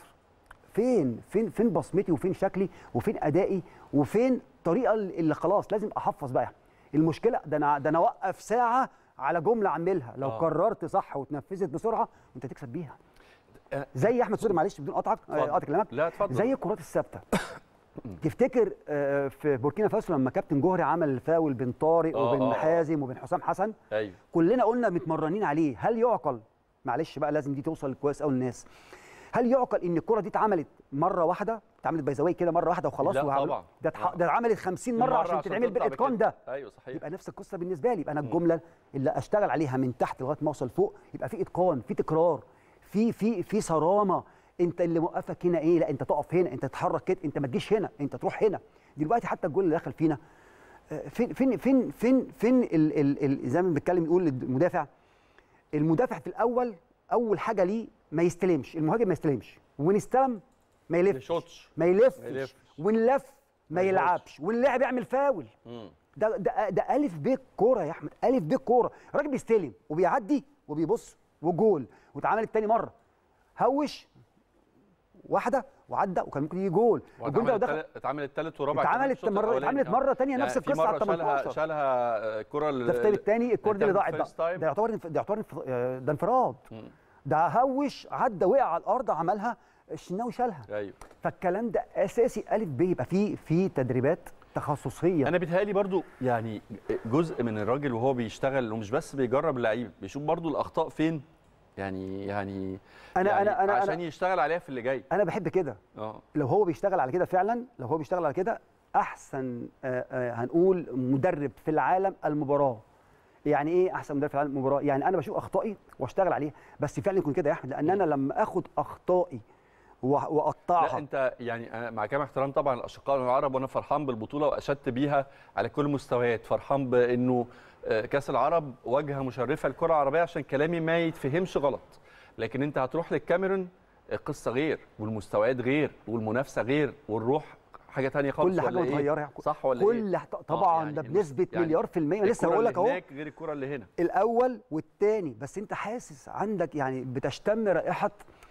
فين فين فين بصمتي وفين شكلي وفين ادائي وفين الطريقه اللي خلاص لازم احفظ بقى المشكله ده انا ده انا اوقف ساعه على جمله اعملها لو آه. آه. قررت صح وتنفذت بسرعه انت تكسب بيها آه. زي احمد سوري معلش بدون قطعك آه، اتفضل. قطع كلامك لا اتفضل زي الكرات الثابته تفتكر آه، في بوركينا فاسو لما كابتن جوهري عمل فاول بين طارق آه، وبين آه، آه. حازم وبين حسام حسن ايوه كلنا قلنا متمرنين عليه هل يعقل معلش بقى لازم دي توصل كويس قوي للناس هل يعقل ان الكره دي اتعملت مره واحده اتعملت بايزاوي كده مره واحده وخلاص لا وعمل- طبعا. ده اتح- آه. ده اتعملت 50 مره, عشان تتعمل تطلع بالاتقان بكده. ده ايوه صحيح يبقى نفس القصه بالنسبه لي يبقى انا الجمله اللي اشتغل عليها من تحت لغايه ما اوصل فوق يبقى في اتقان في تكرار في في في صرامه انت اللي موقفك هنا ايه لا انت تقف هنا انت تتحرك كده انت ما تجيش هنا انت تروح هنا دلوقتي حتى الجول اللي دخل فينا آه، فين فين فين فين فين ال ال ال زي ما بنتكلم نقول للمدافع المدافع في الاول اول حاجه ليه ما يستلمش المهاجم ما يستلمش ونستلم ما يلفش يشوطش. ما يلفش ما يلفش. ونلف ما ما يلفش. يلعبش واللاعب يعمل فاول مم. ده ده ده الف ب كوره يا احمد الف ب كوره الراجل بيستلم وبيعدي وبيبص وجول واتعملت تاني مره هوش واحده وعدى وكان ممكن يجي جول الجول ده واتعملت دخل تل- اتعملت ثالث ورابع اتعملت كمان الشوط مرة- الأولاني. اتعملت آه. مرة تانية نفس يعني في القصة على مرة شالها 18. شالها آه، الكره ده في التاني الكورة دي اللي ضاعت فيرست بقى تايم. ده يعتبر ده يعتبر انف- آه، ده انفراد ده هوش عدى وقع على الارض عملها الشناوي شالها ايوه فالكلام ده اساسي الف ب يبقى في في تدريبات تخصصيه انا بيتهيألي برضو يعني جزء من الراجل وهو بيشتغل ومش بس بيجرب اللعيب بيشوف برضو الاخطاء فين يعني يعني أنا- يعني أنا- أنا- عشان أنا- يشتغل عليها في اللي جاي انا بحب كده اه لو هو بيشتغل على كده فعلا لو هو بيشتغل على كده احسن آه، آه، هنقول مدرب في العالم المباراه يعني ايه احسن مدرب في العالم المباراه يعني انا بشوف اخطائي واشتغل عليها بس فعلا يكون كده يا احمد لان انا لما اخد اخطائي و- لا واقطعها انت يعني أنا مع كامل احترام طبعا الاشقاء العرب وانا فرحان بالبطوله واشدت بيها على كل المستويات فرحان بانه آه، كاس العرب واجهه مشرفه للكره العربيه عشان كلامي ما يتفهمش غلط لكن انت هتروح للكاميرون القصه غير والمستويات غير والمنافسه غير والروح حاجه تانية خالص كل حاجه ولا إيه؟ متغيره يعني. صح ولا ايه كل ح- طبعا يعني ده مش- بنسبه يعني مليار في الميه لسه الكرة بقول اللي لك اهو هناك غير الكره اللي هنا الاول والثاني بس انت حاسس عندك يعني بتشتم رائحه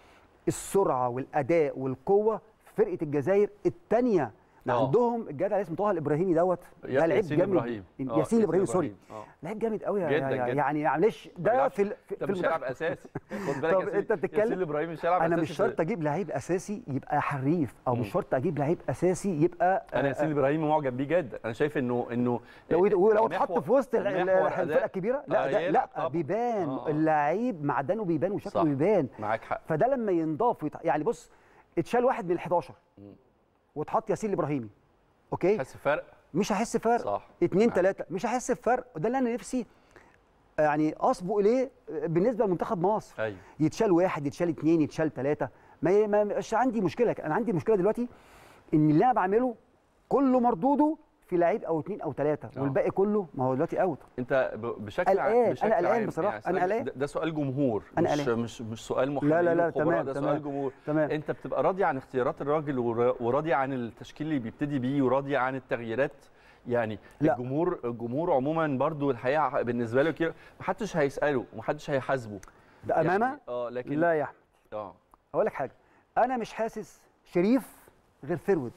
السرعه والاداء والقوه في فرقه الجزائر الثانيه آه. عندهم الجدع اللي اسمه طه الابراهيمي دوت يا- ده لعيب ياسين جامد إبراهيم. آه، ياسين ابراهيم سوري آه. لعيب جامد قوي يا- جداً، يا- جداً. يعني معلش ده بيلعبش. في ال- في ده في مش هيلعب المنتخب. اساسي خد بالك طب ياسين- أنت بتتكلم- ياسين ابراهيم مش هيلعب انا اساسي مش في- شرط اجيب لعيب اساسي يبقى حريف او مم. مش شرط اجيب لعيب اساسي يبقى انا آه، ياسين ابراهيم معجب بيه جدا انا شايف انه انه لو ولو محور- اتحط في وسط ال- ال- محور الفرقه أداء. الكبيره لا آه، ده يلعب لا طبعاً. بيبان آه، آه. اللعيب معدنه بيبان صح. وشكله بيبان معاك حق فده لما ينضاف ويت... يعني بص اتشال واحد من ال 11 مم. واتحط ياسين الابراهيمي اوكي تحس فرق مش هحس بفرق صح اتنين معاك. تلاته مش هحس بفرق ده اللي انا نفسي يعني اسبق اليه بالنسبه لمنتخب مصر ايوه يتشال واحد يتشال اتنين يتشال تلاته ما ما- مش عندي مشكله انا عندي مشكله دلوقتي ان اللي انا بعمله كله مردوده في لعيب او اتنين او تلاته آه. والباقي كله ما هو دلوقتي اوت انت ب- بشكل قلقان، عام بشكل أنا قلقان عام بصراحة، يعني أنا سؤال- قلقان. ده, ده سؤال جمهور أنا مش قلقان. مش مش سؤال محللين لا لا لا وخبراء، تمام ده تمام سؤال جمهور تمام انت بتبقى راضي عن اختيارات الراجل ور- وراضي عن التشكيل اللي بيبتدي بيه وراضي عن التغييرات يعني لا. الجمهور الجمهور عموما برضو الحقيقه بالنسبه له كده محدش هيساله ومحدش هيحاسبه بامانه يعني اه لكن لا يا احمد اه اقول لك حاجه انا مش حاسس شريف غير فيرود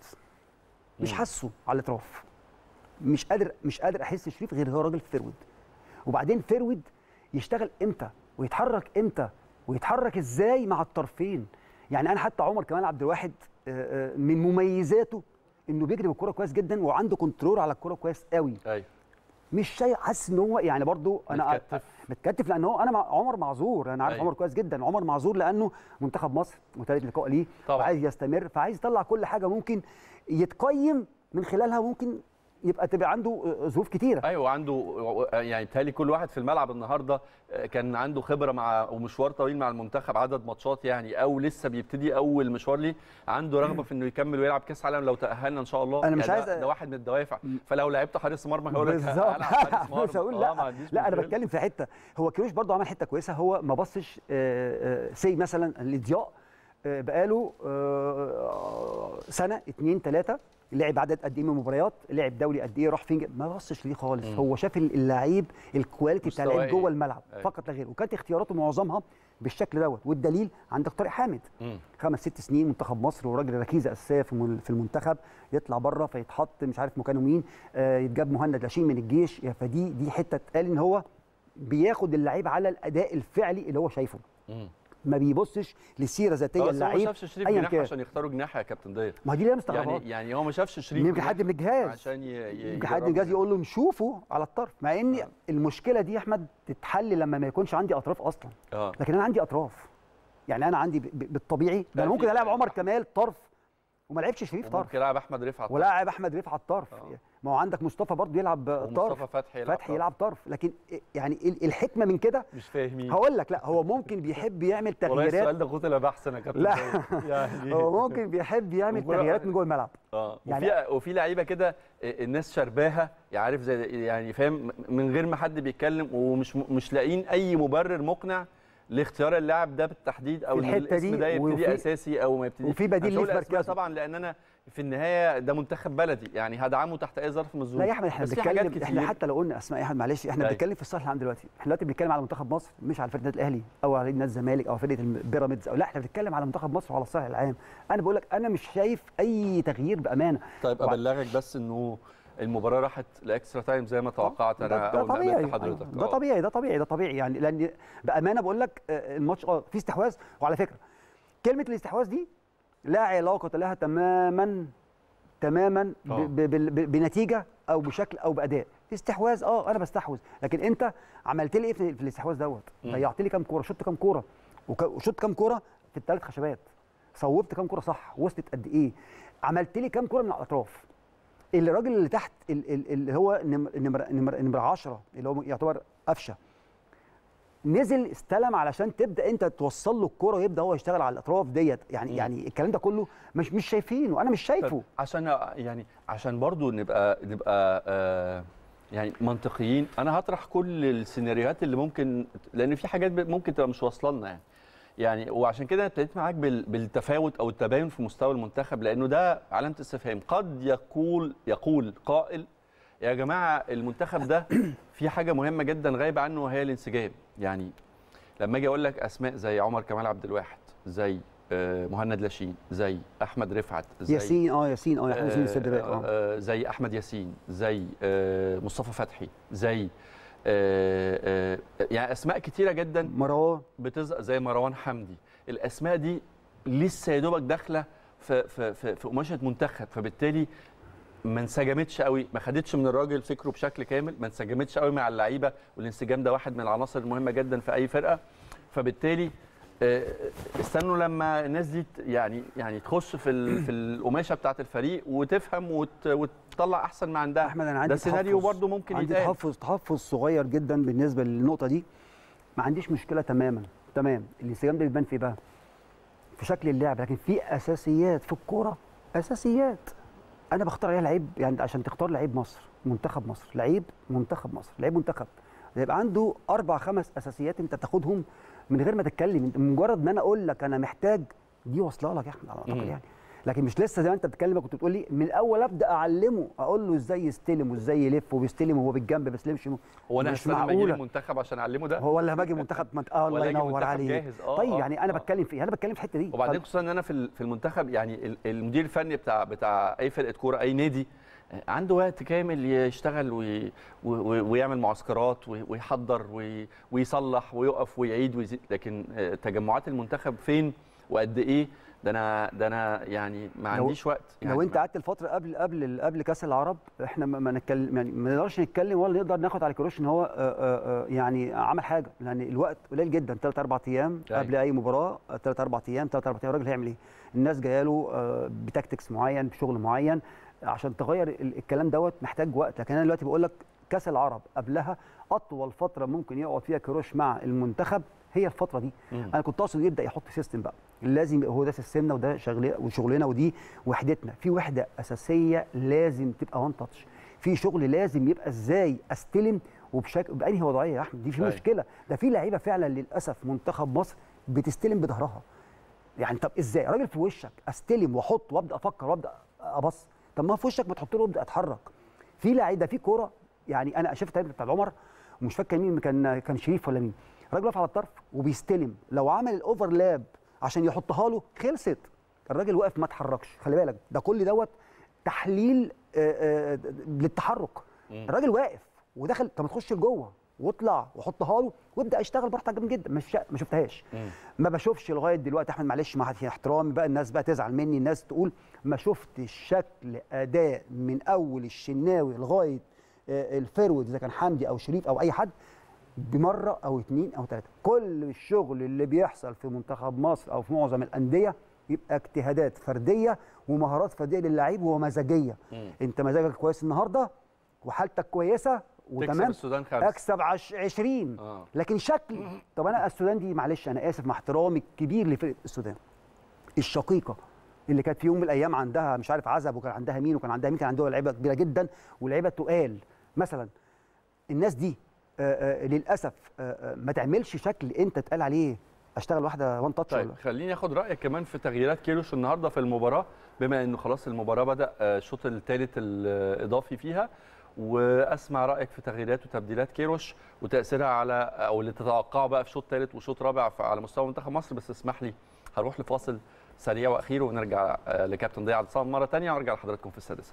مش مم. حاسه على الاطراف مش قادر مش قادر احس شريف غير هو راجل فيرود وبعدين فيرود يشتغل امتى ويتحرك امتى ويتحرك ازاي مع الطرفين يعني انا حتى عمر كمال عبد الواحد آه، آه، من مميزاته انه بيجري بالكره كويس جدا وعنده كنترول على الكره كويس قوي ايوه مش شايف حاسس ان هو يعني برضو انا متكتف. متكتف لان هو انا مع عمر معذور انا عارف أيوة. عمر كويس جدا عمر معذور لانه منتخب مصر وثالث لقاء ليه طبعاً. وعايز يستمر فعايز يطلع كل حاجه ممكن يتقيم من خلالها ممكن يبقى تبقى عنده آه، ظروف كتيره ايوه عنده يعني تالي كل واحد في الملعب النهارده كان عنده خبره مع ومشوار طويل مع المنتخب عدد ماتشات يعني او لسه بيبتدي اول مشوار ليه عنده رغبه في انه يكمل ويلعب كاس عالم لو تاهلنا ان شاء الله أنا مش يعني عايز ده, أ- ده واحد من الدوافع فلو لعبت حارس مرمى هيقول لك بالظبط هلعب حارس مرمى مش هقول آه، ما لا عنديش لا انا مشكلة. بتكلم في حته هو كيروش برضه عمل حته كويسه هو ما بصش سي مثلا لضياء آه، بقاله آه، سنه اتنين تلاته لعب عدد قد ايه من المباريات لعب دولي قد ايه راح فين ما بصش ليه خالص مم. هو شاف اللعيب الكواليتي بتاع مستواه اللعيب إيه؟ جوه الملعب أيوة. فقط لا غير وكانت اختياراته معظمها بالشكل دوت والدليل عندك طارق حامد مم. خمس ست سنين منتخب مصر وراجل ركيزه اساسيه في المن- في المنتخب يطلع بره فيتحط مش عارف مكانه مين آه، يتجاب مهند لاشين من الجيش يا فدي دي حته اتقال ان هو بياخد اللعيب على الاداء الفعلي اللي هو شايفه مم. ما بيبصش للسيره ذاتيه بس هو ما اللعيب شافش شريف أياً جناح كان. عشان يختاروا جناح يا كابتن ضياء ما هي دي اللي انا مستغربها يعني يعني هو ما شافش شريف يمكن حد من الجهاز عشان ي- ي- يمكن حد من يجرب الجهاز يقول له نشوفه على الطرف مع ان آه. المشكله دي يا احمد تتحل لما ما يكونش عندي اطراف اصلا اه لكن انا عندي اطراف يعني انا عندي ب- ب- بالطبيعي ده لا، انا في- ممكن العب عمر كمال طرف وما لعبش شريف طرف ممكن يلعب احمد رفعت ولاعب احمد رفعت طرف آه. ما هو عندك مصطفى برضه يلعب طرف ومصطفى فتحي يلعب فتحي طرف. يلعب طرف لكن يعني ال- الحكمه من كده مش فاهمين هقول لك لا هو ممكن بيحب يعمل والله تغييرات السؤال ده قتل بحثا يا كابتن لا. ضياء. يعني هو ممكن بيحب يعمل وكرة- تغييرات من جوه الملعب اه يعني- وفي وفي لعيبه كده الناس شرباها عارف زي يعني فاهم من غير ما حد بيتكلم ومش مش لاقيين اي مبرر مقنع لاختيار اللاعب ده بالتحديد او في إن الحتة الاسم دي ده يبتدي وفي- اساسي او ما يبتدي وفي بديل مش هقول ليه في أسماء مركزه. طبعا لان انا في النهايه ده منتخب بلدي يعني هدعمه تحت اي ظرف من الظروف لا يا احمد احنا بس في حاجات بنتكلم احنا كتير. حتى لو قلنا اسماء يا احمد معلش احنا أيوة. بنتكلم في الصالح العام دلوقتي احنا دلوقتي بنتكلم على منتخب مصر مش على فرقه النادي الاهلي او على نادي الزمالك او فرقه بيراميدز او لا احنا بنتكلم على منتخب مصر وعلى الصالح العام انا بقول لك انا مش شايف اي تغيير بامانه طيب وبعد- ابلغك بس انه المباراه راحت لاكسترا تايم زي ما توقعت ده- انا ده اول ما طبيعي قابلت حضرتك ده آه. طبيعي ده طبيعي ده طبيعي يعني لان بامانه بقول لك آه، الماتش اه في استحواذ وعلى فكره كلمه الاستحواذ دي لا علاقه لها تماما تماما ب- آه. ب- بال- ب- بنتيجه او بشكل او باداء استحواذ اه انا بستحوذ لكن انت عملت لي ايه في في الاستحواذ دوت مم. ضيعت لي كام كوره شطت كام كوره وك- وشطت كام كوره في الثلاث خشبات صوبت كام كوره صح وصلت قد ايه عملت لي كام كوره من على الاطراف الراجل اللي تحت ال- ال- اللي هو نمر نمر نمر, نمر 10 اللي هو يعتبر قفشه نزل استلم علشان تبدا انت توصل له الكوره ويبدا هو يشتغل على الاطراف ديت يعني مم. يعني الكلام ده كله مش مش شايفينه انا مش شايفه طب عشان يعني عشان برضو نبقى نبقى آه يعني منطقيين انا هطرح كل السيناريوهات اللي ممكن لان في حاجات ب- ممكن تبقى مش واصله لنا يعني يعني وعشان كده ابتديت معاك بال- بالتفاوت او التباين في مستوى المنتخب لانه ده علامه استفهام قد يقول يقول قائل يا جماعه المنتخب ده في حاجه مهمه جدا غايبه عنه وهي الانسجام يعني لما اجي اقول لك اسماء زي عمر كمال عبد الواحد زي آه، مهند لاشين زي احمد رفعت زي ياسين اه ياسين اه ياسين السدباك آه، اه آه، زي احمد ياسين زي آه، مصطفى فتحي زي آه، آه، يعني اسماء كتيره جدا مروان بتظهر زي مروان حمدي الاسماء دي لسه يا دوبك داخله في في في, في قماشه منتخب فبالتالي ما انسجمتش قوي ما خدتش من الراجل فكره بشكل كامل ما انسجمتش قوي مع اللعيبه والانسجام ده واحد من العناصر المهمه جدا في اي فرقه فبالتالي آه، استنوا لما الناس دي ت- يعني يعني تخش في ال- في القماشه بتاعه الفريق وتفهم وت- وتطلع احسن ما عندها احمد انا عندي ده سيناريو تحفظ. برضه ممكن عندي يتقال تحفظ تحفظ صغير جدا بالنسبه للنقطه دي ما عنديش مشكله تماما تمام الانسجام ده بيبان في إيه بقى في شكل اللعب لكن في اساسيات في الكوره اساسيات انا بختار عليها لعيب يعني عشان تختار لعيب مصر منتخب مصر لعيب منتخب مصر لعيب منتخب يبقى عنده اربع خمس اساسيات انت تاخدهم من غير ما تتكلم انت مجرد ما انا اقول لك انا محتاج دي واصله لك يا احمد على اعتقد مم. يعني لكن مش لسه زي ما انت بتتكلم كنت بتقول لي من الاول ابدا اعلمه اقول له ازاي يستلم وازاي يلف وبيستلم وهو بالجنب ما بيستلمش هو انا مش هستنى لما يجي معقولة. المنتخب عشان اعلمه ده هو اللي باجي منتخب منت... اه الله ولا يجي ينور منتخب عليك جاهز. آه، طيب آه، يعني انا آه. بتكلم في إيه؟ انا بتكلم في الحته دي وبعدين طب خصوصا ان انا في ال- في المنتخب يعني ال- المدير الفني بتاع بتاع اي فرقه كوره اي نادي آه، عنده وقت كامل يشتغل وي و- و- ويعمل معسكرات وي- ويحضر وي- ويصلح ويقف ويعيد ويزيد لكن آه، تجمعات المنتخب فين وقد ايه ده انا ده انا يعني ما لو- عنديش وقت يعني لو انت ما- قعدت الفتره قبل قبل قبل كاس العرب احنا ما ما نتكلم يعني ما نقدرش نتكلم ولا نقدر ناخد على كروش ان هو آه، آه، آه، يعني عمل حاجه لان الوقت قليل جدا ثلاث اربع ايام أيوة. قبل اي مباراه ثلاث اربع ايام ثلاث اربع ايام الراجل هيعمل ايه؟ الناس جايه له آه، بتكتكس معين بشغل معين عشان تغير ال- الكلام دوت محتاج وقت لكن انا دلوقتي بقول لك كاس العرب قبلها اطول فتره ممكن يقعد فيها كروش مع المنتخب هي الفتره دي مم. انا كنت اقصد يبدا يحط سيستم بقى لازم يبقى هو ده سيستمنا وده شغل وشغلنا ودي وحدتنا في وحده اساسيه لازم تبقى وان تاتش في شغل لازم يبقى ازاي استلم وبشكل بانهي وضعيه يا احمد دي في أيوة. مشكله ده في لعيبه فعلا للاسف منتخب مصر بتستلم بظهرها يعني طب ازاي راجل في وشك استلم واحط وابدا افكر وابدا ابص طب ما في وشك ما تحط له وابدا اتحرك في لعيبه في كوره يعني انا شفت التمرير بتاع عمر ومش فاكر مين كان كان شريف ولا مين الراجل واقف على الطرف وبيستلم لو عمل الاوفرلاب عشان يحطها له خلصت الراجل واقف ما اتحركش خلي بالك ده كل دوت تحليل آه، آه، للتحرك مم. الراجل واقف ودخل طب ما تخش لجوه واطلع وحطها له وابدا اشتغل براحتك جامد جدا مش ما شفتهاش مم. ما بشوفش لغايه دلوقتي احمد معلش مع احترامي بقى الناس بقى تزعل مني الناس تقول ما شفتش شكل اداء من اول الشناوي لغايه آه، الفرود اذا كان حمدي او شريف او اي حد بمره او اتنين او ثلاثه كل الشغل اللي بيحصل في منتخب مصر او في معظم الانديه يبقى اجتهادات فرديه ومهارات فرديه للعيب ومزاجيه مم. انت مزاجك كويس النهارده وحالتك كويسه تكسب وتمام السودان خمسه اكسب عش 20 آه. لكن شكل طب انا السودان دي معلش انا اسف مع احترامي الكبير لفرقه السودان الشقيقه اللي كانت في يوم من الايام عندها مش عارف عزب وكان عندها مين وكان عندها مين كان عندها لعيبه كبيره جدا ولعيبه تقال مثلا الناس دي آه، آه، للاسف آه، آه، ما تعملش شكل انت تقال عليه اشتغل واحده وان تاتش طيب ولا خليني اخد رايك كمان في تغييرات كيروش النهارده في المباراه بما انه خلاص المباراه بدا آه، الشوط الثالث الاضافي فيها واسمع رايك في تغييرات وتبديلات كيروش وتاثيرها على او اللي تتوقعه بقى في شوط ثالث وشوط رابع في- على مستوى منتخب مصر بس اسمح لي هروح لفاصل سريع واخير ونرجع آه، لكابتن ضياء عبد الصمد مره ثانيه وارجع لحضراتكم في السادسه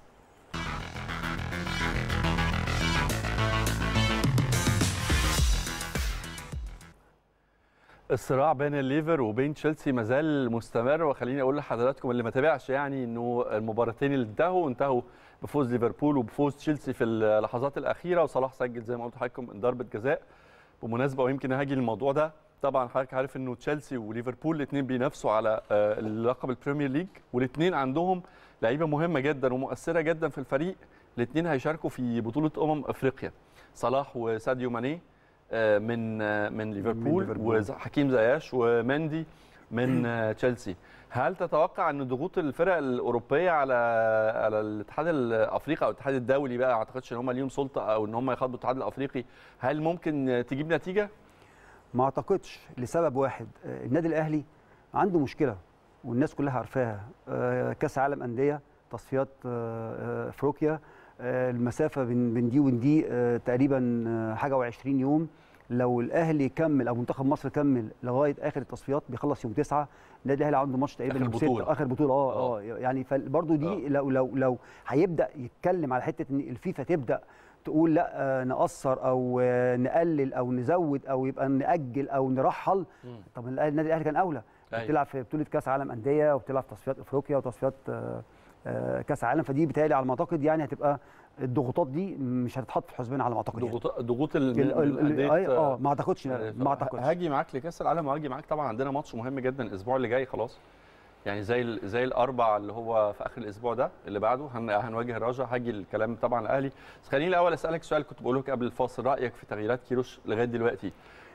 الصراع بين الليفر وبين تشيلسي ما زال مستمر وخليني اقول لحضراتكم اللي ما تابعش يعني انه المباراتين اللي انتهوا انتهوا بفوز ليفربول وبفوز تشيلسي في اللحظات الاخيره وصلاح سجل زي ما قلت لحضراتكم من ضربه جزاء بمناسبه ويمكن هاجي للموضوع ده طبعا حضرتك عارف انه تشيلسي وليفربول الاثنين بينافسوا على آه، اللقب البريمير ليج والاثنين عندهم لعيبه مهمه جدا ومؤثره جدا في الفريق الاثنين هيشاركوا في بطوله امم افريقيا صلاح وساديو ماني آه، من آه، من ليفربول ليفربول. وحكيم زياش ومندي من آه، تشيلسي هل تتوقع ان ضغوط الفرق الاوروبيه على على الاتحاد الافريقي او الاتحاد الدولي بقى ما اعتقدش ان هم ليهم سلطه او ان هم يخاطبوا الاتحاد الافريقي هل ممكن آه، تجيب نتيجه ما اعتقدش لسبب واحد آه، النادي الاهلي عنده مشكله والناس كلها عارفاها آه، كاس عالم انديه تصفيات آه، آه، افريقيا آه، المسافه بين بين دي وبين دي آه، تقريبا آه، حاجه و20 يوم لو الاهلي كمل او منتخب مصر كمل لغايه اخر التصفيات بيخلص يوم 9 النادي الاهلي عنده ماتش تقريبا آخر يوم بطولة. 6 اخر بطوله اه آه. اه يعني فبرضه دي آه. لو لو لو هيبدا يتكلم على حته ان الفيفا تبدا تقول لا آه، نقصر او آه، نقلل او نزود او يبقى ناجل او نرحل مم. طب الأهلي- النادي الاهلي كان اولى أيوة. بتلعب في بطوله كاس عالم انديه وبتلعب في تصفيات افريقيا وتصفيات آه، آه، كاس عالم فدي بتهيألي على ما اعتقد يعني هتبقى الضغوطات دي مش هتتحط في الحسبان على ما اعتقد يعني. ضغوط ضغوط ال- ال- ال- ال- الأندية، أي- اه ما اعتقدش آه، ما اعتقدش هاجي معاك لكاس العالم وهاجي معاك طبعا عندنا ماتش مهم جدا الاسبوع اللي جاي خلاص يعني زي ال- زي الاربع اللي هو في اخر الاسبوع ده اللي بعده هن هنواجه الرجاء هاجي الكلام طبعا الاهلي بس خليني الاول اسالك سؤال كنت بقوله لك قبل الفاصل رايك في تغييرات كيروش لغايه دلوقتي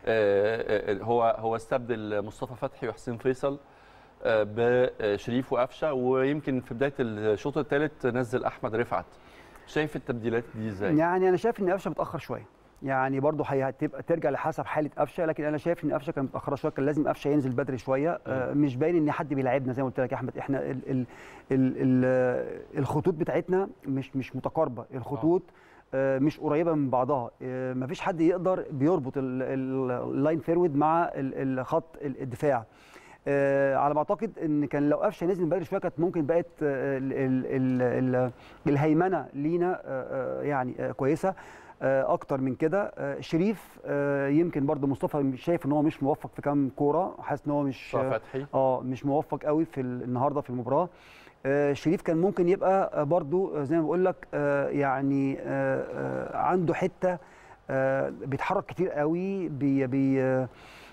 آه، آه، هو هو استبدل مصطفى فتحي وحسين فيصل آه، بشريف وقفشه ويمكن في بدايه الشوط الثالث نزل احمد رفعت شايف التبديلات دي ازاي؟ يعني انا شايف ان قفشه متاخر شويه يعني برضه هي- هتبقى ترجع لحسب حاله قفشه لكن انا شايف ان قفشه كان متاخره شويه كان لازم قفشه ينزل بدري شويه آه مش باين ان حد بيلعبنا زي ما قلت لك يا احمد احنا ال ال ال ال الخطوط بتاعتنا مش مش متقاربه الخطوط آه مش قريبه من بعضها آه مفيش حد يقدر بيربط ال- ال- اللاين فيرود مع ال- الخط ال- الدفاع آه على ما اعتقد ان كان لو قفشه نزل من بدري شويه كانت ممكن بقت آه ال ال ال ال الهيمنه لينا آه آه يعني آه كويسه آه اكتر من كده آه شريف آه يمكن برضو مصطفى مش شايف ان هو مش موفق في كام كوره حاسس ان هو مش مصطفى فتحي اه مش موفق قوي في ال- النهارده في المباراه آه شريف كان ممكن يبقى آه، برضو آه، زي ما بقول لك آه يعني آه آه عنده حته آه بيتحرك كتير قوي بي بي آه،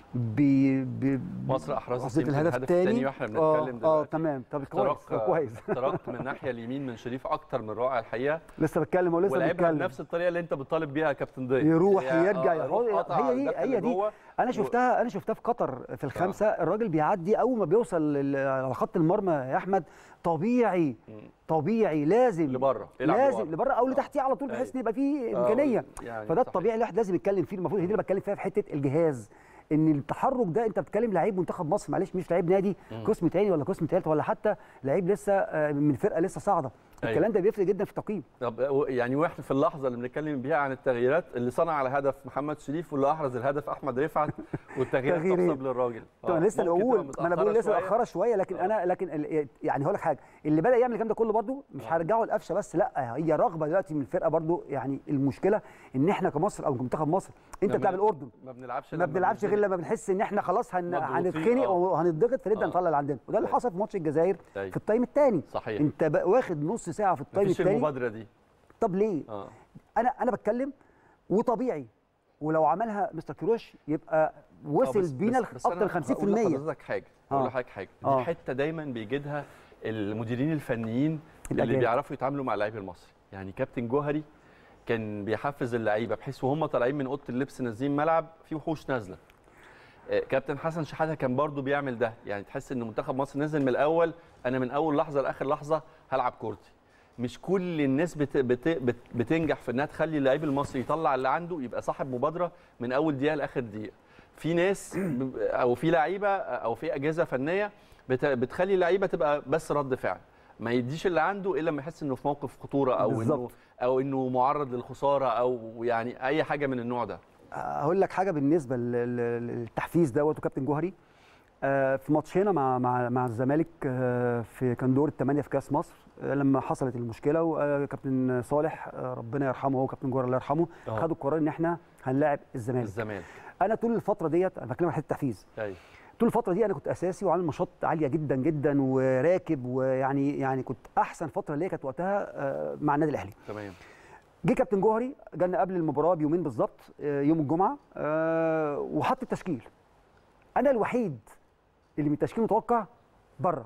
بي بي مصر احرزت قصدك يمكن الهدف الثاني واحنا بنتكلم اه دلوقتي اه تمام طب كويس اختراق طب كويس اختراق من الناحيه اليمين من شريف اكتر من رائع الحقيقه لسه بتكلم ولسه ولعبها بتكلم بنفس الطريقه اللي انت بتطالب بيها يا كابتن ضياء يروح يعني يرجع آه، يحط يروح قطع هي دي الدخل هي دي لجوه. انا شفتها انا شفتها في قطر في الخمسه الراجل بيعدي اول ما بيوصل لل- على خط المرمى يا احمد طبيعي طبيعي لازم لبره يلعب لازم لبره. لبره او آه. لتحتيه على طول بحيث أيوة. ان يبقى فيه آه، امكانيه يعني فده صحيح. الطبيعي اللي الواحد لازم يتكلم فيه المفروض هي دي اللي بتكلم فيها في حته الجهاز ان التحرك ده انت بتتكلم لعيب منتخب مصر معلش مش لعيب نادي قسم تاني ولا قسم تالت ولا حتى لعيب لسه آه، من فرقه لسه صاعده أيوة. الكلام ده بيفرق جدا في التقييم طب يعني واحنا في اللحظه اللي بنتكلم بيها عن التغييرات اللي صنع على هدف محمد شريف واللي احرز الهدف احمد رفعت والتغييرات تغييرين. تحسب للراجل طب انا لسه ممكن بقول تبقى ما انا بقول متأخرة لسه شوية. متاخره شويه لكن آه. انا لكن ال- يعني هقول لك حاجه اللي بدا يعمل الكلام ده كله برضو مش هرجعه لقفشه بس لا هي رغبه دلوقتي من الفرقه برضو يعني المشكله ان احنا كمصر او كمنتخب مصر انت ما بتاع بن- الاردن ما بنلعبش ما لما بنلعبش غير بننزل. لما بنحس ان احنا خلاص هن... مضغوطين، هنتخنق آه. وهنضغط فنبدا آه. نطلع اللي عندنا وده اللي أيوة. حصل في ماتش الجزائر أيوة. في التايم الثاني صحيح انت بقى واخد نص ساعه في التايم مفيش الثاني المبادره دي طب ليه اه انا انا بتكلم وطبيعي ولو عملها مستر كيروش يبقى وصل بس- بينا بس- بس اكتر أنا 50% هقول لحضرتك حاجه هقول آه. لحضرتك حاجه دي آه. حته دايما بيجدها المديرين الفنيين اللي الأجانب. بيعرفوا يتعاملوا مع اللعيب المصري يعني كابتن جوهري كان بيحفز اللعيبه بحيث وهم طالعين من اوضه اللبس نازلين ملعب في وحوش نازله آه، كابتن حسن شحاته كان برضو بيعمل ده يعني تحس ان منتخب مصر نزل من الاول انا من اول لحظه لاخر لحظه هلعب كورتي مش كل الناس بت بت بت بتنجح في انها تخلي اللعيب المصري يطلع اللي عنده يبقى صاحب مبادره من اول دقيقه لاخر دقيقه في ناس ب- او في لعيبه او في اجهزه فنيه بت بتخلي اللعيبه تبقى بس رد فعل ما يديش اللي عنده الا لما يحس انه في موقف خطوره او انه بالظبط. او انه معرض للخساره او يعني اي حاجه من النوع ده هقول لك حاجه بالنسبه لل- لل- للتحفيز دوت وكابتن جوهري آه، في ماتشنا مع مع مع الزمالك آه، في كان دور الثمانيه في كاس مصر آه، لما حصلت المشكله وكابتن صالح آه، ربنا يرحمه هو كابتن جوهري الله يرحمه آه. خدوا القرار ان احنا هنلاعب الزمالك الزمالك انا طول الفتره ديت انا بتكلم عن حته التحفيز ايوه طول الفتره دي انا كنت اساسي وعامل نشاط عاليه جدا جدا وراكب ويعني يعني كنت احسن فتره ليا كانت وقتها آه، مع النادي الاهلي تمام جه كابتن جوهري جالنا قبل المباراه بيومين بالظبط آه، يوم الجمعه آه، وحط التشكيل انا الوحيد اللي من التشكيل متوقع بره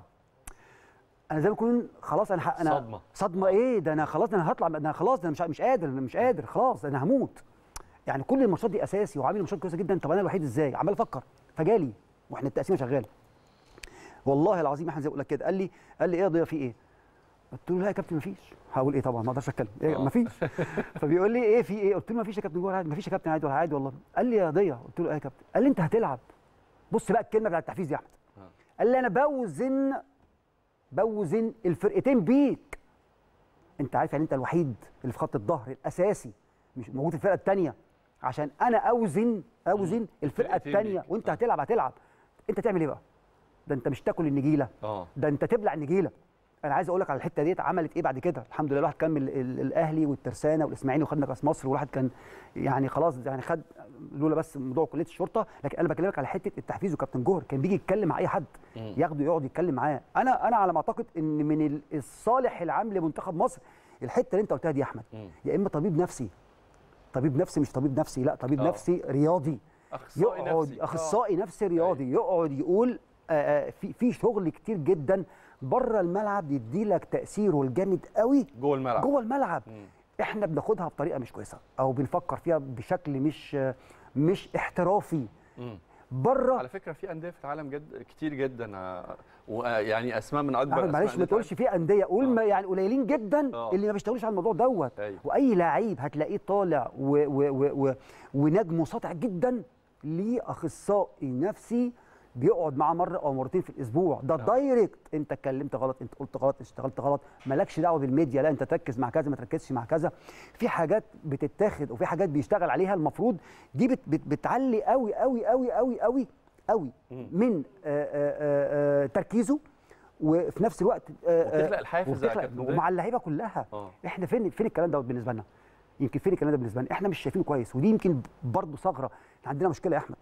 انا زي ما اكون خلاص انا ح- انا صدمة. صدمه ايه ده انا خلاص ده انا هطلع ده انا خلاص ده انا مش مش قادر انا مش قادر خلاص ده انا هموت يعني كل الماتشات دي اساسي وعامل ماتشات كويسه جدا طب انا الوحيد ازاي عمال افكر فجالي واحنا التقسيمه شغاله والله العظيم احنا زي ما بقول لك كده قال لي قال لي ايه يا ضياء في ايه قلت له لا يا كابتن مفيش هقول ايه طبعا ما اقدرش اتكلم ايه آه. مفيش فبيقول لي ايه في ايه قلت له مفيش يا كابتن جوه عادي مفيش يا كابتن عادي ولا عادي والله قال لي يا ضيا قلت له ايه يا كابتن قال لي انت هتلعب بص بقى الكلمه بتاعت التحفيز يا احمد آه. قال لي انا بوزن بوزن الفرقتين بيك انت عارف يعني انت الوحيد اللي في خط الظهر الاساسي مش موجود في الفرقه الثانيه عشان انا اوزن اوزن الفرقه فرقتين الثانيه بيك. وانت آه. هتلعب هتلعب انت تعمل ايه بقى ده انت مش تاكل النجيله اه ده انت تبلع النجيله انا عايز اقول لك على الحته ديت عملت ايه بعد كده الحمد لله الواحد كمل ال- الاهلي والترسانه والاسماعيلي وخدنا كاس مصر والواحد كان يعني خلاص يعني خد لولا بس موضوع كليه الشرطه لكن انا بكلمك على حته التحفيز وكابتن جوهر كان بيجي يتكلم مع اي حد مم. ياخده يقعد يتكلم معاه انا انا على ما اعتقد ان من ال- الصالح العام لمنتخب مصر الحته اللي انت قلتها دي يا احمد مم. يا اما طبيب نفسي طبيب نفسي مش طبيب نفسي لا طبيب آه. نفسي رياضي اخصائي يقعد نفسي اخصائي نفسي رياضي يقعد يقول آه، آه، في في شغل كتير جدا بره الملعب يدي لك تاثيره الجامد قوي جوه الملعب جوه الملعب مم. احنا بناخدها بطريقه مش كويسه او بنفكر فيها بشكل مش آه، مش احترافي مم. بره على فكره في انديه في العالم جد كتير جدا آه، ويعني اسماء من اكبر أحمد معلش أسماء ما تقولش في انديه قول آه. ما يعني قليلين جدا آه. اللي ما بيشتغلوش على الموضوع دوت أيوة. واي لعيب هتلاقيه طالع و و و و ونجمه ساطع جدا ليه اخصائي نفسي بيقعد معاه مره او مرتين في الاسبوع ده دايركت انت اتكلمت غلط انت قلت غلط اشتغلت غلط مالكش دعوه بالميديا لا انت تركز مع كذا ما تركزش مع كذا في حاجات بتتاخد وفي حاجات بيشتغل عليها المفروض دي بت بت بتعلي قوي قوي قوي قوي قوي قوي مم. من آآ آآ آآ تركيزه وفي نفس الوقت آآ آآ وبتخلق الحافز يا وبتخلق- كابتن ضياء. ومع اللعيبه كلها اه احنا فين فين الكلام دوت بالنسبه لنا يمكن فين الكلام ده بالنسبه لنا احنا مش شايفينه كويس ودي يمكن برضه ثغره إحنا عندنا مشكله يا احمد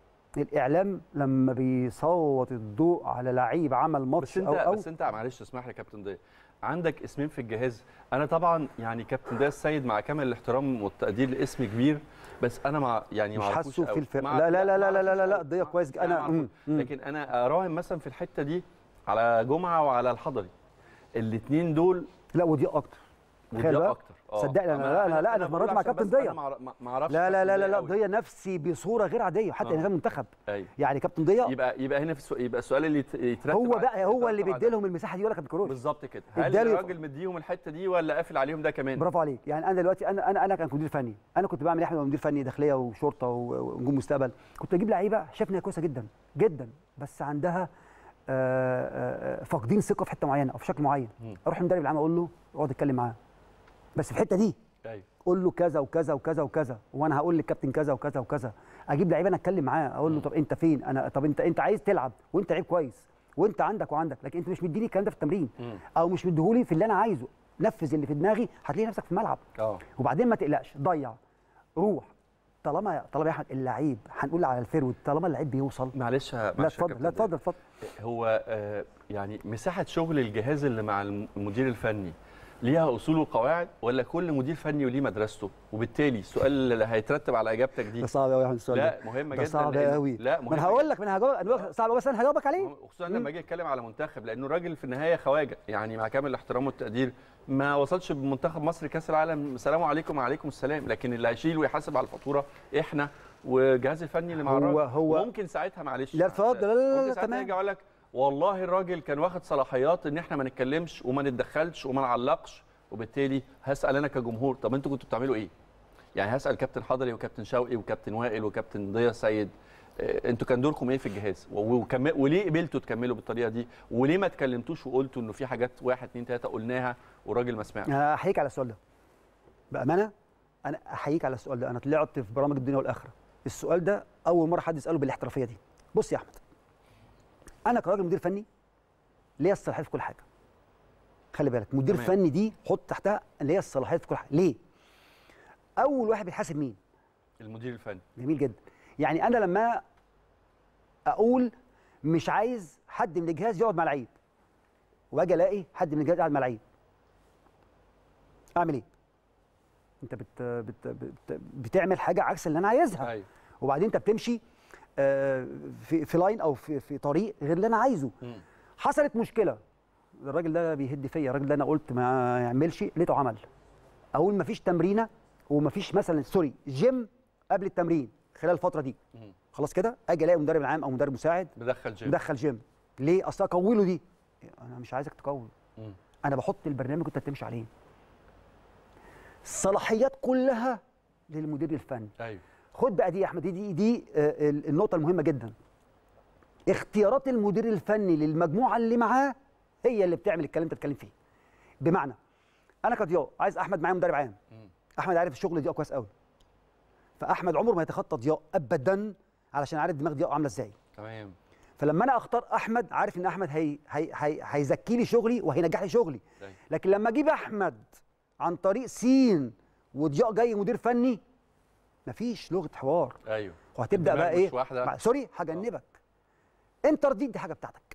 الاعلام لما بيصوت الضوء على لعيب عمل بس ماتش انت او او بس انت معلش اسمح لي يا كابتن ضياء عندك اسمين في الجهاز انا طبعا يعني كابتن ضياء السيد مع كامل الاحترام والتقدير لاسم كبير بس انا مع يعني مش ما اعرفوش حاسه في قوي. الفرقة. مع- لا- لا- لا- ما لا- لا- لا- أعرفوش لا، قوي. ضياء كويس. يعني أنا- ما أعرفوش. مم، مم. لكن انا اراهن مثلا في الحته دي على جمعه وعلى الحضري الاثنين دول لا ودي اكتر تخيل ودي بقى. اكتر آه. صدقني أنا- لا- لا- لا، أنا بقول اتمرنت مع عشان كابتن بس أنا ضياء. ما أعرف- ما اعرفش لا لا لا لا لا كابتن ضياء ضيا نفسي بصوره غير عاديه حتى آه. ان كان منتخب قوي. أيوة. يعني كابتن ضيا يبقى يبقى هنا في السؤال يبقى السؤال اللي يت- يترتب هو على- بقى هو اللي يترتب على بيدي لهم المساحه دي ولا كابتن كروش بالظبط كده هل اداله يف- الراجل مديهم الحته دي ولا قافل عليهم ده كمان برافو عليك يعني انا دلوقتي انا انا انا كان مدير فني انا كنت بعمل إيه يا احمد مدير فني داخليه وشرطه و- ونجوم مستقبل كنت اجيب لعيبه شايف انها كويسه جدا جدا بس عندها آه، آه، آه، فاقدين ثقه في حته معينه او في شكل معين مم. اروح المدرب العام اقول له اقعد اتكلم معاه بس في الحته دي ايوه قول له كذا وكذا وكذا وكذا وانا هقول للكابتن كذا وكذا وكذا اجيب لعيبه انا اتكلم معاه اقول له طب انت فين انا طب انت انت عايز تلعب وانت لعيب كويس وانت عندك وعندك لكن انت مش مديني الكلام ده في التمرين مم. او مش مديهولي في اللي انا عايزه نفذ اللي في دماغي هتلاقي نفسك في الملعب اه وبعدين ما تقلقش ضيع روح طالما طالما يا احمد اللعيب هنقول على الفيرود طالما اللعيب بيوصل معلش لا معلش يا اتفضل كابتن لا ضياء. اتفضل اتفضل هو آه، يعني مساحه شغل الجهاز اللي مع المدير الفني ليها اصول وقواعد ولا كل مدير فني وليه مدرسته وبالتالي السؤال اللي هيترتب على اجابتك دي ده صعب قوي يا احمد السؤال لا ده مهمه ده جدا صعب لأن- قوي لا ما مهمه انا هقول لك ما انا هجاوب انا بقول لك صعب بس انا هجاوبك عليه خصوصا لما اجي اتكلم على منتخب لانه الراجل في النهايه خواجه يعني مع كامل الاحترام والتقدير ما وصلش بمنتخب مصر كاس العالم السلام عليكم وعليكم السلام لكن اللي هيشيل ويحاسب على الفاتوره احنا والجهاز الفني اللي مع هو- الراجل هو- ممكن ساعتها معلش لا، اتفضل، لا، لا، لا، ممكن ساعتها تمام. يجي يقول لك والله الراجل كان واخد صلاحيات ان احنا ما نتكلمش وما نتدخلش وما نعلقش وبالتالي هسال انا كجمهور طب انتوا كنتوا بتعملوا ايه؟ يعني هسال كابتن حضري وكابتن شوقي وكابتن وائل وكابتن ضياء السيد آه، انتوا كان دوركم ايه في الجهاز و- وكم- وليه قبلتوا تكملوا بالطريقه دي وليه ما اتكلمتوش وقلتوا انه في حاجات واحد اتنين تلاته قلناها والراجل ما سمعش انا احييك على السؤال ده بامانه انا احييك على السؤال ده انا طلعت في برامج الدنيا والاخره السؤال ده اول مره حد يساله بالاحترافيه دي بص يا احمد انا كراجل مدير فني ليا الصلاحيه في كل حاجه خلي بالك مدير تمام. فني دي حط تحتها ليا الصلاحيه في كل حاجه ليه اول واحد بيحاسب مين المدير الفني جميل جدا يعني انا لما اقول مش عايز حد من الجهاز يقعد مع لعيب واجي الاقي حد من الجهاز قاعد مع لعيب اعمل ايه انت بت بت بت بتعمل حاجه عكس اللي انا عايزها ايوه وبعدين انت بتمشي آه، في في لاين او في في طريق غير اللي انا عايزه مم. حصلت مشكله الراجل ده بيهد فيا الراجل ده انا قلت ما يعملش لقيته عمل اقول ما فيش تمرينه وما فيش مثلا سوري جيم قبل التمرين خلال الفتره دي مم. خلاص كده اجي الاقي مدرب العام او مدرب مساعد مدخل جيم مدخل جيم ليه اصل اقوله دي انا مش عايزك تقول مم. انا بحط البرنامج وانت بتمشي عليه الصلاحيات كلها للمدير الفني ايوه خد بقى دي يا احمد دي دي, دي آه، ال- النقطه المهمه جدا اختيارات المدير الفني للمجموعه اللي معاه هي اللي بتعمل الكلام اللي انت بتتكلم فيه بمعنى انا كضياء عايز احمد معايا مدرب عام احمد عارف الشغل ضياء كويس قوي فاحمد عمره ما يتخطى ضياء ابدا علشان عارف دماغ ضياء عامله ازاي تمام فلما انا اختار احمد عارف ان احمد هي هي هي هيزكي لي شغلي وهينجح لي شغلي أيوة. لكن لما اجيب احمد عن طريق سين وضياء جاي مدير فني مفيش لغه حوار ايوه وهتبدا الدماغ بقى ايه مش واحدة. مع- سوري هجنبك انت رضيت دي حاجه بتاعتك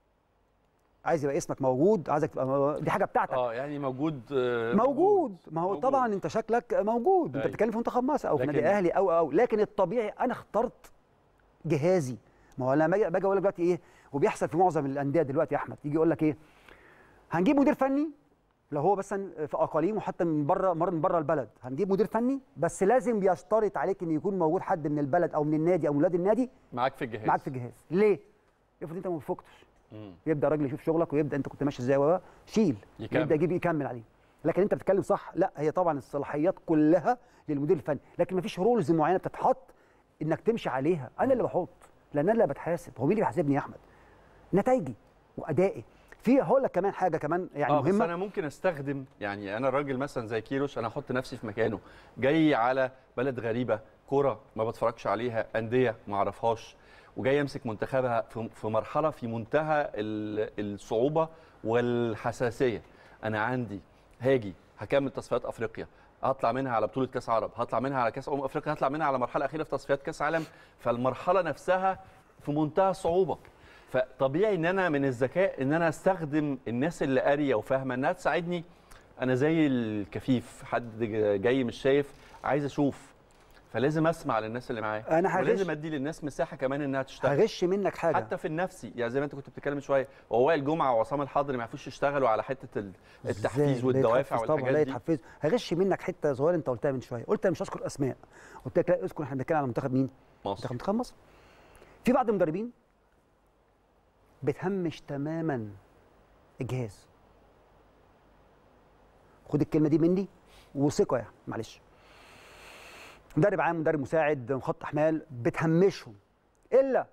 عايز يبقى اسمك موجود عايزك تبقى مو- دي حاجه بتاعتك اه يعني موجود آه، موجود ما هو موجود. طبعا انت شكلك موجود انت أيوة. بتتكلم في منتخب مصر او في لكن- نادي اهلي او او لكن الطبيعي انا اخترت جهازي ما هو لما أجي- باجي اقول لك دلوقتي ايه وبيحصل في معظم الانديه دلوقتي يا احمد يجي يقول لك ايه هنجيب مدير فني لو هو مثلا في اقاليم وحتى من بره مر من بره البلد هنجيب مدير فني بس لازم بيشترط عليك ان يكون موجود حد من البلد او من النادي او من ولاد النادي معاك في الجهاز معاك في الجهاز ليه افرض انت ما وفقتش مم. يبدا الراجل يشوف شغلك ويبدا انت كنت ماشي ازاي و- شيل يكمل. يبدا يجيب يكمل عليه لكن انت بتتكلم صح لا هي طبعا الصلاحيات كلها للمدير الفني لكن مفيش رولز معينه بتتحط انك تمشي عليها انا اللي بحط لان انا اللي بتحاسب هو مين اللي بيحاسبني يا احمد نتائجي وادائي في هقول لك كمان حاجه كمان يعني اه بس مهمه انا ممكن استخدم يعني انا الراجل مثلا زي كيروش انا احط نفسي في مكانه جاي على بلد غريبه كوره ما بتفرجش عليها انديه ما اعرفهاش وجاي امسك منتخبها في في مرحله في منتهى ال- الصعوبه والحساسيه انا عندي هاجي هكمل تصفيات افريقيا هطلع منها على بطوله كاس عرب هطلع منها على كاس امم افريقيا هطلع منها على مرحله اخيره في تصفيات كاس عالم فالمرحله نفسها في منتهى الصعوبه فطبيعي ان انا من الذكاء ان انا استخدم الناس اللي قاريه وفاهمه انها تساعدني انا زي الكفيف حد جاي مش شايف عايز اشوف فلازم اسمع للناس اللي معايا أنا هغش- ولازم ادي للناس مساحه كمان انها تشتغل هغش منك حاجه حتى في النفسي يعني زي ما انت كنت بتتكلم من شويه هو وائل جمعه وعصام الحضري ما يعرفوش يشتغلوا على حته ال- التحفيز إزاي؟ لا والدوافع يتحفز طبعا لا والحاجات دي يتحفز هغش منك حته صغيره انت قلتها من شويه قلت انا مش هذكر اسماء قلت لك لا اذكر احنا بنتكلم على منتخب مين مصر منتخب منتخب مصر في بعض المدربين بتهمش تماما الجهاز خد الكلمه دي مني وثقه يعني معلش مدرب عام مدرب مساعد خط احمال بتهمشهم الا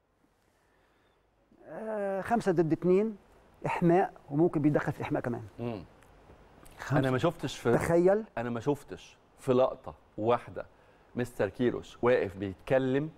آه خمسه ضد اثنين احماء وممكن بيدخل في الاحماء كمان مم. خمسة. انا ما شفتش في تخيل انا ما شفتش في لقطه واحده مستر كيروش واقف بيتكلم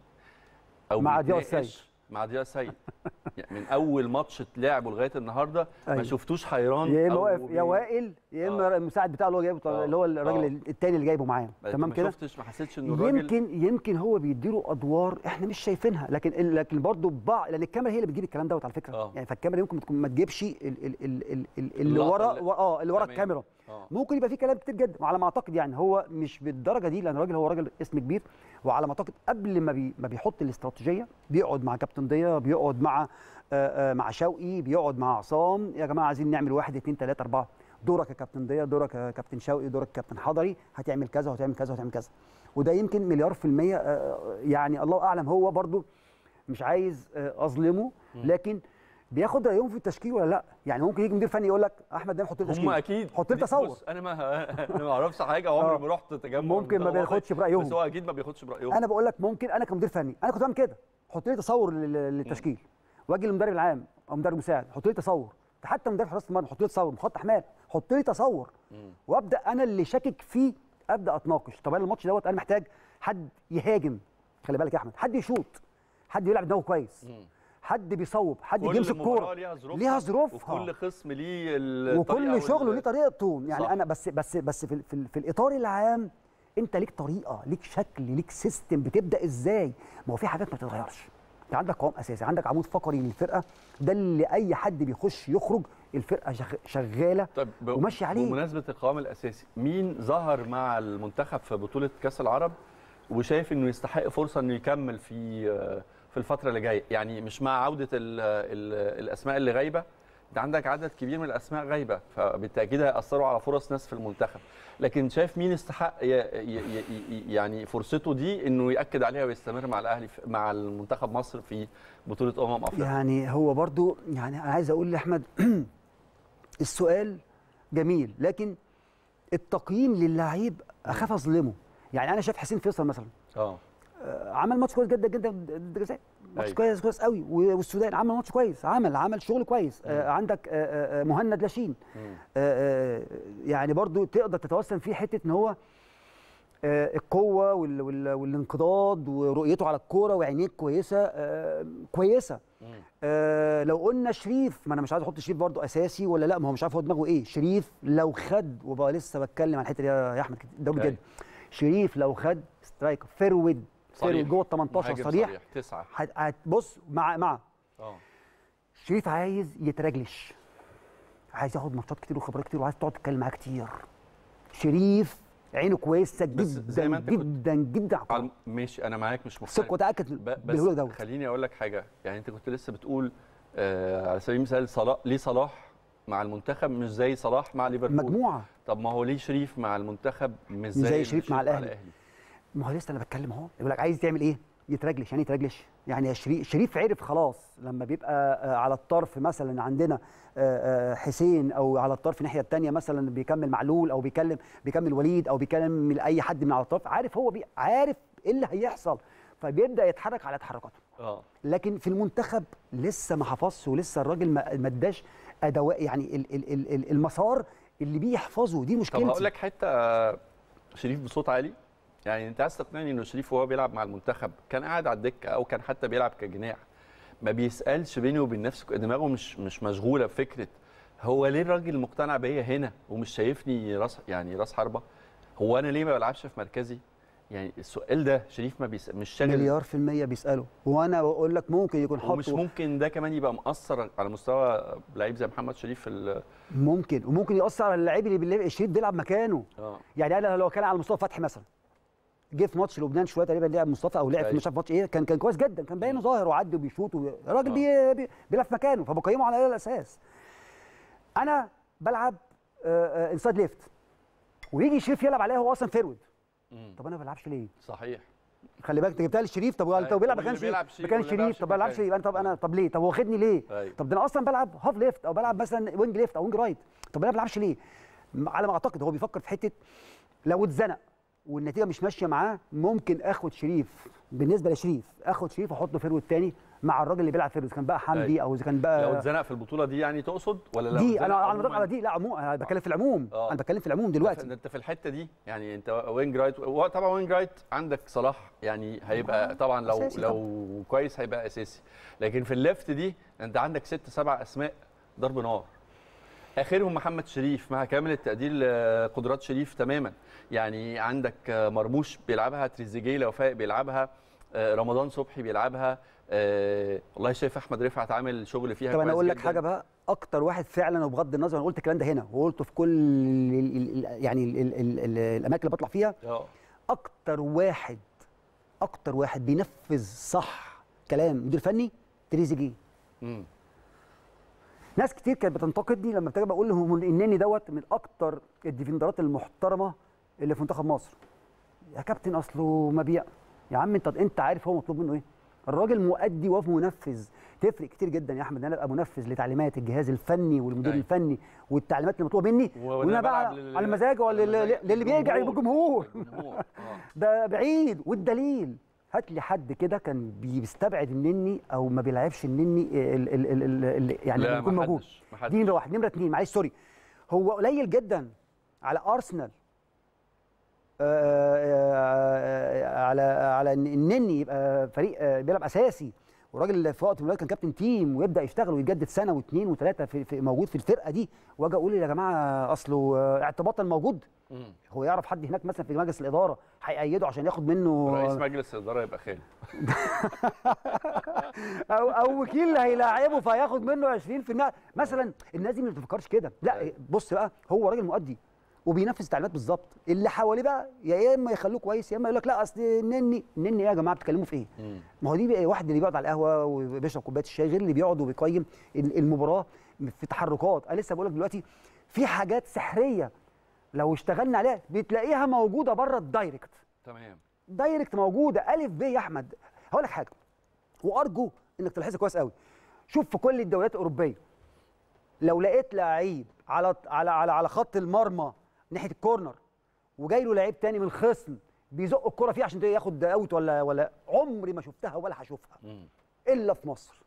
او مع ضياء بيتناقش السيد. مع ضياء السيد يعني من اول ماتش اتلعبوا لغايه النهارده ما أيوة. شفتوش حيران يا اما أو واقف يا بي- وائل يا اما المساعد بتاعه اللي هو جايبه آه. اللي هو الراجل آه. التاني اللي جايبه معاه تمام ما كده شفتش ما حسيتش انه الراجل يمكن يمكن هو بيديله ادوار احنا مش شايفينها لكن لكن برضه بعض لان الكاميرا هي اللي بتجيب الكلام دوت على فكره آه. يعني فالكاميرا يمكن تكون ما تجيبش ال- ال- ال- ال- ال- اللي اللقطة ورا اللي- و- اه اللي ورا تمام. الكاميرا آه. ممكن يبقى في كلام كتير جدا وعلى ما اعتقد يعني هو مش بالدرجه دي لان الراجل هو راجل اسم كبير وعلى ما اعتقد قبل ما بي ما بيحط الاستراتيجيه بيقعد مع كابتن ضياء بيقعد مع آه، آه، مع شوقي بيقعد مع عصام يا جماعه عايزين نعمل واحد اتنين تلاته اربعه دورك يا كابتن ضياء دورك يا كابتن شوقي دورك يا كابتن حضري هتعمل كذا وهتعمل كذا وهتعمل كذا وده يمكن مليار في المية آه، يعني الله أعلم هو برضو مش عايز آه، أظلمه لكن بياخد رأيهم في التشكيل ولا لا يعني ممكن يجي مدير فني يقول لك أحمد دايما حط لي تشكيل هم اكيد حط لي دي- تصور بص انا ما انا ما اعرفش حاجه عمري آه. ما رحت تجمع ممكن ما منتخب بياخدش وطني، برأيهم. بس هو اكيد ما بياخدش برايهم انا بقول لك ممكن انا كمدير فني انا كنت بعمل كده حط لي تصور لل- للتشكيل واجي للمدرب العام او مدرب مساعد حط لي تصور حتى مدرب حراسه المرمى حط لي تصور مخطط احمال حط لي تصور وابدا انا اللي شاكك فيه ابدا اتناقش طب انا الماتش دوت انا محتاج حد يهاجم خلي بالك يا احمد حد يشوط حد يلعب دماغه كويس حد بيصوب حد كل بيمسك مباراة كوره ليها ظروفها ليها ظروفها وكل قسم ليه الطريقة وكل شغله وال- ليه طريقته يعني صح. انا بس بس بس في, في, في الاطار العام انت ليك طريقه ليك شكل ليك سيستم بتبدا ازاي ما هو في حاجات ما بتتغيرش انت عندك قوام اساسي عندك عمود فقري للفرقه ده اللي اي حد بيخش يخرج الفرقه شغ- شغاله طيب ب- وماشي عليه بمناسبه القوام الاساسي مين ظهر مع المنتخب في بطوله كاس العرب وشايف انه يستحق فرصه انه يكمل في في الفتره اللي جايه يعني مش مع عوده ال ال الاسماء اللي غايبه انت عندك عدد كبير من الاسماء غايبه فبالتاكيد هياثروا على فرص ناس في المنتخب لكن شايف مين يستحق ي- ي- ي- ي- يعني فرصته دي انه ياكد عليها ويستمر مع الاهلي في- مع المنتخب مصر في بطوله امم افريقيا يعني هو برضو يعني انا عايز اقول لاحمد السؤال جميل لكن التقييم للعيب اخاف اظلمه يعني انا شايف حسين فيصل مثلا اه آه، عمل ماتش كويس جدا جدا ضد الجزائر ماتش أيوة. كويس كويس قوي والسودان عمل ماتش كويس عمل عمل شغل كويس آه عندك آه آه مهند لاشين مم. آه آه يعني برضو تقدر تتوسم فيه حته ان هو آه القوه وال وال والانقضاض ورؤيته على الكوره وعينيه كويسه آه كويسه مم. آه لو قلنا شريف ما انا مش عايز احط شريف برضو اساسي ولا لا ما هو مش عارف هو دماغه ايه شريف لو خد وبقى لسه بتكلم عن الحته دي يا احمد دوري أيوة. جدا شريف لو خد سترايك فيرود صريح. فيرود جوه ال 18 مهاجم صريح تسعه هت- هتبص مع مع اه شريف عايز يترجلش عايز ياخد ماتشات كتير وخبرات كتير وعايز تقعد تتكلم معاه كتير شريف عينه كويسه بس جدا زي ما أنت كنت- جدا جدا على الكورة. على- ماشي انا معاك مش مختلف ثق وتاكد ب- بالهولو بس دوت خليني اقول لك حاجه يعني انت كنت لسه بتقول آه على سبيل المثال صلاح ليه صلاح مع المنتخب مش زي صلاح مع ليفربول مجموعه طب ما هو ليه شريف مع المنتخب مش زي زي, شريف مع الأهلي. ما هو لسه انا بتكلم اهو يقول لك عايز تعمل ايه يترجلش يعني يترجلش يعني شريف شريف عرف خلاص لما بيبقى آه، على الطرف مثلا عندنا آه، آه، حسين او على الطرف الناحيه الثانيه مثلا بيكمل معلول او بيكلم بيكمل وليد او بيكلم اي حد من على الطرف عارف هو بي عارف ايه اللي هيحصل فبيبدا يتحرك على تحركاته اه لكن في المنتخب لسه ما حفظش ولسه الراجل ما ما اداش ادوات يعني ال- ال- ال- ال- المسار اللي بيحفظه دي طب مشكلتي هقول لك حته آه، شريف بصوت عالي يعني انت عايز تقنعني انه شريف وهو بيلعب مع المنتخب كان قاعد على الدكه او كان حتى بيلعب كجناح ما بيسالش بينه وبين نفسه دماغه مش مش مشغوله بفكره هو ليه الراجل مقتنع بيا هنا ومش شايفني راس يعني راس حربه هو انا ليه ما بلعبش في مركزي يعني السؤال ده شريف ما بيس... مش شاغل مليار في المية بيسأله وانا بقول لك ممكن يكون ومش حاطه ممكن ده كمان يبقى مؤثر على مستوى لعيب زي محمد شريف في ال- ممكن وممكن يأثر على اللعيب اللي بيلعب الشريف بيلعب مكانه اه يعني انا لو كان على مصطفى فتحي مثلا جه في ماتش لبنان شويه تقريبا لعب مصطفى او لعب في أيوة. مش عارف ماتش ايه كان كان كويس جدا كان باينه ظاهر وعدي وبيشوط و- الراجل آه. بي بي بيلعب في مكانه فبقيمه على هذا الاساس انا بلعب آه، آه، انسايد ليفت ويجي شريف يلعب عليا هو اصلا فيرود مم. طب انا ما بلعبش ليه صحيح خلي بالك انت جبتها لي شريف طب أيوة. طب بيلعب طب مكان اللي بيلعب شريف شريف مكان واللي بيلعبش شريف طب ما بلعبش مكانه. ليه يبقى طب انا طب ليه طب هو واخدني ليه أيوة. طب ده انا اصلا بلعب هاف ليفت او بلعب مثلا وينج ليفت او وينج رايت طب انا ما بلعبش ليه م- على ما اعتقد هو بيفكر في حته لو اتزنق والنتيجه مش ماشيه معاه ممكن اخد شريف بالنسبه لشريف اخد شريف واحطه فيرود تاني مع الراجل اللي بيلعب فيرود كان بقى حمدي أيوة. او اذا كان لو بقى اتزنق في البطوله دي يعني تقصد ولا لو دي اتزنق انا انا بدور عموماً؟ على دي لا عموما انا بتكلم في العموم آه. انا بتكلم في العموم ده دلوقتي انت في الحته دي يعني انت وينج رايت و- طبعا وينج رايت عندك صلاح يعني هيبقى طبعا لو أساسي لو كويس هيبقى اساسي لكن في الليفت دي انت عندك ست سبع اسماء ضرب نار اخرهم محمد شريف مع كامل التقدير لقدرات شريف تماما يعني عندك آه، مرموش بيلعبها تريزيجيه لو فايق بيلعبها آه، رمضان صبحي بيلعبها آه، والله شايف احمد رفعت عامل شغل فيها طب انا كويس اقول لك جداً. حاجه بقى اكتر واحد فعلا وبغض النظر انا قلت الكلام ده هنا وقلته في كل ال ال ال يعني ال ال ال ال الاماكن اللي بطلع فيها اه اكتر واحد اكتر واحد بينفذ صح كلام مدير فني تريزيجيه مم. ناس كتير كانت بتنتقدني لما ابتدى بقول لهم انني دوت من اكتر الديفندرات المحترمه اللي في منتخب مصر يا كابتن اصله مبيع يا عم انت انت عارف هو مطلوب منه ايه الراجل مؤدي ومنفذ تفرق كتير جدا يا احمد ان انا ابقى منفذ لتعليمات الجهاز الفني والمدير أيوة. الفني والتعليمات اللي مطلوبه مني وأنا وانا بقى بلعب لل- على مزاجه ولا للي, للمزاج- للي بيرجع للجمهور. بالجمهور الجمهور اه ده بعيد والدليل هات لي حد كده كان بيستبعد النني او ما بيلعبش النني ال ال ال ال ال يعني لا لما يكون موجود محدش محدش دي نمره واحد نمره اثنين معلش سوري هو قليل جدا على ارسنال آه، آه، على على إن النني يبقى فريق آه، بيلعب اساسي وراجل في وقت من الأوقات كان كابتن تيم ويبدا يشتغل ويجدد سنه واثنين وثلاثه في, في موجود في الفرقه دي واجي اقول يا جماعه اصله آه، اعتباطا موجود مم. هو يعرف حد هناك مثلا في مجلس الاداره هيأيده عشان ياخد منه رئيس مجلس الاداره يبقى خالد او او وكيل هيلاعبه فهياخد منه 20% مثلا الناس دي ما بتفكرش كده لا أيوة. بص بقى هو راجل مؤدي وبينفذ التعليمات بالظبط اللي حواليه بقى يا اما يخلوه كويس يا اما يقول لك لا اصل النني النني إيه يا جماعه بتتكلموا في ايه مم. ما هو دي بقى واحد اللي بيقعد على القهوه وبيشرب كوبايه الشاي غير اللي بيقعد وبيقيم ال- المباراه في تحركات انا لسه بقول لك دلوقتي في حاجات سحريه لو اشتغلنا عليها بتلاقيها موجوده بره الدايركت تمام دايركت موجوده الف ب يا احمد هقول لك حاجه وارجو انك تلاحظها كويس قوي شوف في كل الدوريات الاوروبيه لو لقيت لعيب على على على على خط المرمى ناحيه الكورنر وجاي له لعيب تاني من الخصم بيزق الكره فيه عشان ياخد اوت ولا ولا عمري ما شفتها ولا هشوفها الا في مصر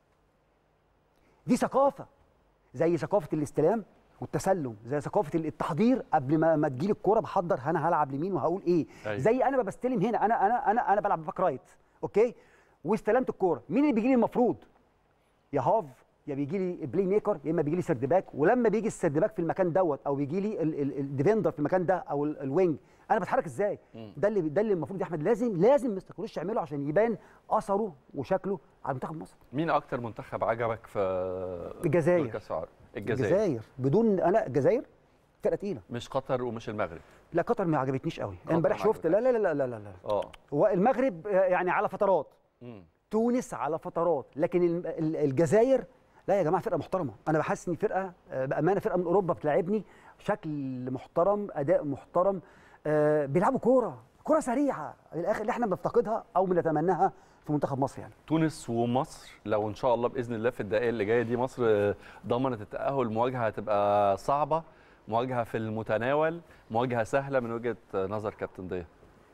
دي ثقافه زي ثقافه الاستلام والتسلم زي ثقافه التحضير قبل ما ما تجيلي الكوره بحضر انا هلعب لمين وهقول ايه أيوة. زي انا ما بستلم هنا انا انا انا انا بلعب باك رايت اوكي واستلمت الكوره مين اللي بيجي لي المفروض يا هاف يا بيجي لي بلاي ميكر يا اما بيجي لي سيرد باك ولما بيجي السيرد باك في المكان دوت او بيجي لي ال- ال- الديفندر في المكان ده او ال- الوينج انا بتحرك ازاي ده اللي ده اللي المفروض يا احمد لازم لازم مستر كروش يعمله عشان يبان اثره وشكله على منتخب مصر مين اكتر منتخب عجبك في الجزائر. في كاس العالم الجزائر الجزائر بدون انا الجزائر فرقه تقيله مش قطر ومش المغرب لا قطر ما عجبتنيش قوي قطر انا امبارح ما شفت لا لا لا لا لا لا اه هو المغرب آه، يعني على فترات مم. تونس على فترات لكن ال- ال- الجزائر لا يا جماعه فرقه محترمه انا بحس ان فرقه آه، بامانه فرقه من اوروبا بتلاعبني شكل محترم اداء محترم آه، بيلعبوا كوره كوره سريعه للاخر اللي احنا بنفتقدها او بنتمناها في منتخب مصر يعني تونس ومصر لو ان شاء الله باذن الله في الدقائق اللي جايه دي مصر آه، ضمنت التاهل مواجهه هتبقى صعبه مواجهه في المتناول مواجهه سهله من وجهه نظر كابتن ضياء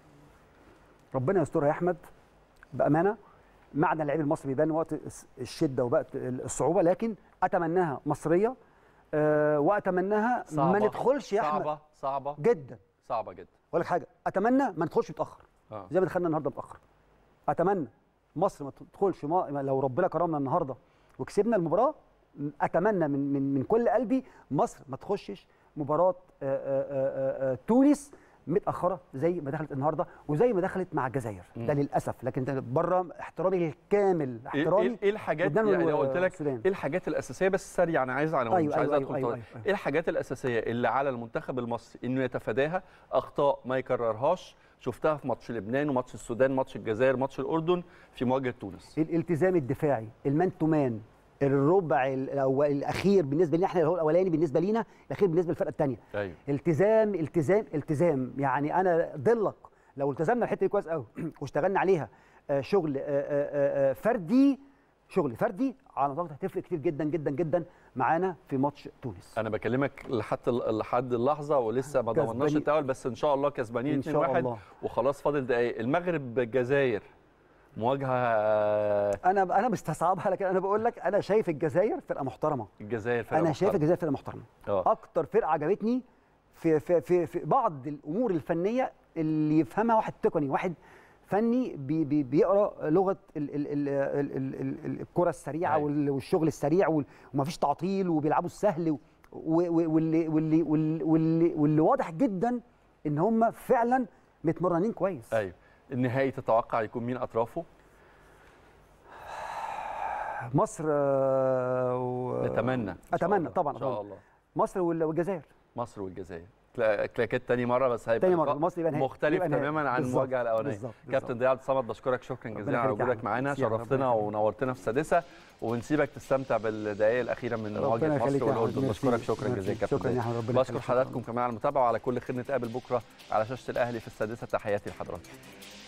ربنا يسترها يا احمد بامانه معنى اللعيب المصري بيبان وقت الس- الشده ووقت الصعوبه لكن اتمناها مصريه أه واتمناها ما ندخلش يا احمد صعبه صعبه جدا صعبه جدا اقول لك حاجه اتمنى ما ندخلش متاخر اه زي ما دخلنا النهارده متاخر اتمنى مصر ما تدخلش ما ما- لو ربنا كرمنا النهارده وكسبنا المباراه م- اتمنى من من من كل قلبي مصر ما تخشش مباراه آه، آه، آه، آه، تونس متاخره زي ما دخلت النهارده وزي ما دخلت مع الجزائر ده للاسف لكن ده بره احترامي الكامل ايه احترامي إيه- ايه الحاجات لبنان يعني لو قلت لك والسودان. ايه الحاجات الاساسيه بس سريع انا عايز عناوين أيوة، مش عايز أيوة، ادخل أيوة، طويل. أيوة، أيوة. ايه الحاجات الاساسيه اللي على المنتخب المصري انه يتفاداها اخطاء ما يكررهاش شفتها في ماتش لبنان وماتش السودان ماتش الجزائر ماتش الاردن في مواجهه تونس الالتزام الدفاعي المان تو مان الربع الأول الاخير بالنسبه لنا احنا اللي هو الاولاني بالنسبه لينا الاخير بالنسبه للفرقه الثانيه ايوه التزام التزام التزام يعني انا ضلك لو التزمنا الحته دي كويس قوي واشتغلنا عليها آه، شغل آه، آه، آه، فردي شغل فردي على اعتقد هتفرق كتير جدا جدا جدا معانا في ماتش تونس انا بكلمك لحد لحد اللحظه ولسه ما ضمناش كسبانين. التاهل بس ان شاء الله كسبانين إن 2 شاء 1 الله. وخلاص فاضل دقايق المغرب الجزائر مواجهه انا انا مستصعبها لكن انا بقول لك انا شايف الجزائر فرقه محترمه الجزائر فرقة انا شايف محترمة. الجزائر فرقه محترمه اه اكتر فرقه عجبتني في في في, في بعض الامور الفنيه اللي يفهمها واحد تقني واحد فني بي بي بيقرا لغه ال ال ال ال ال ال ال الكره السريعه أيوة. وال- والشغل السريع وال- ومفيش تعطيل وبيلعبوا السهل و- و- واللي واللي واللي واللي, واللي واضح جدا ان هم فعلا متمرنين كويس ايوه النهائي تتوقع يكون مين اطرافه مصر آه، و- نتمنى إن شاء اتمنى الله. طبعا ان شاء طبعاً. الله مصر وال- والجزائر مصر والجزائر كلا- كلاكيت تاني مره بس هيبقى تاني مرة، لقاء مصر يبقى نهائي. مختلف يبقى نهائي. تماما عن بالظبط، المواجهه الاولانيه بالظبط، كابتن بالظبط. ضياء عبد الصمد بشكرك شكرا ربنا جزيلا على يخليك يا وجودك أحمد. معانا ميرسي يا رب، شرفتنا ربنا يخليك. ونورتنا في السادسه ونسيبك تستمتع بالدقائق الاخيره من ربنا مواجهه يخليك مصر يا أحمد. والاردن ميرسي. بشكرك شكرا ميرسي. جزيلا كابتن شكرا يا ضياء. أحمد، ربنا بشكر يخليك. حضراتكم كمان على المتابعه وعلى كل خير نتقابل بكره على شاشه الاهلي في السادسه تحياتي لحضراتكم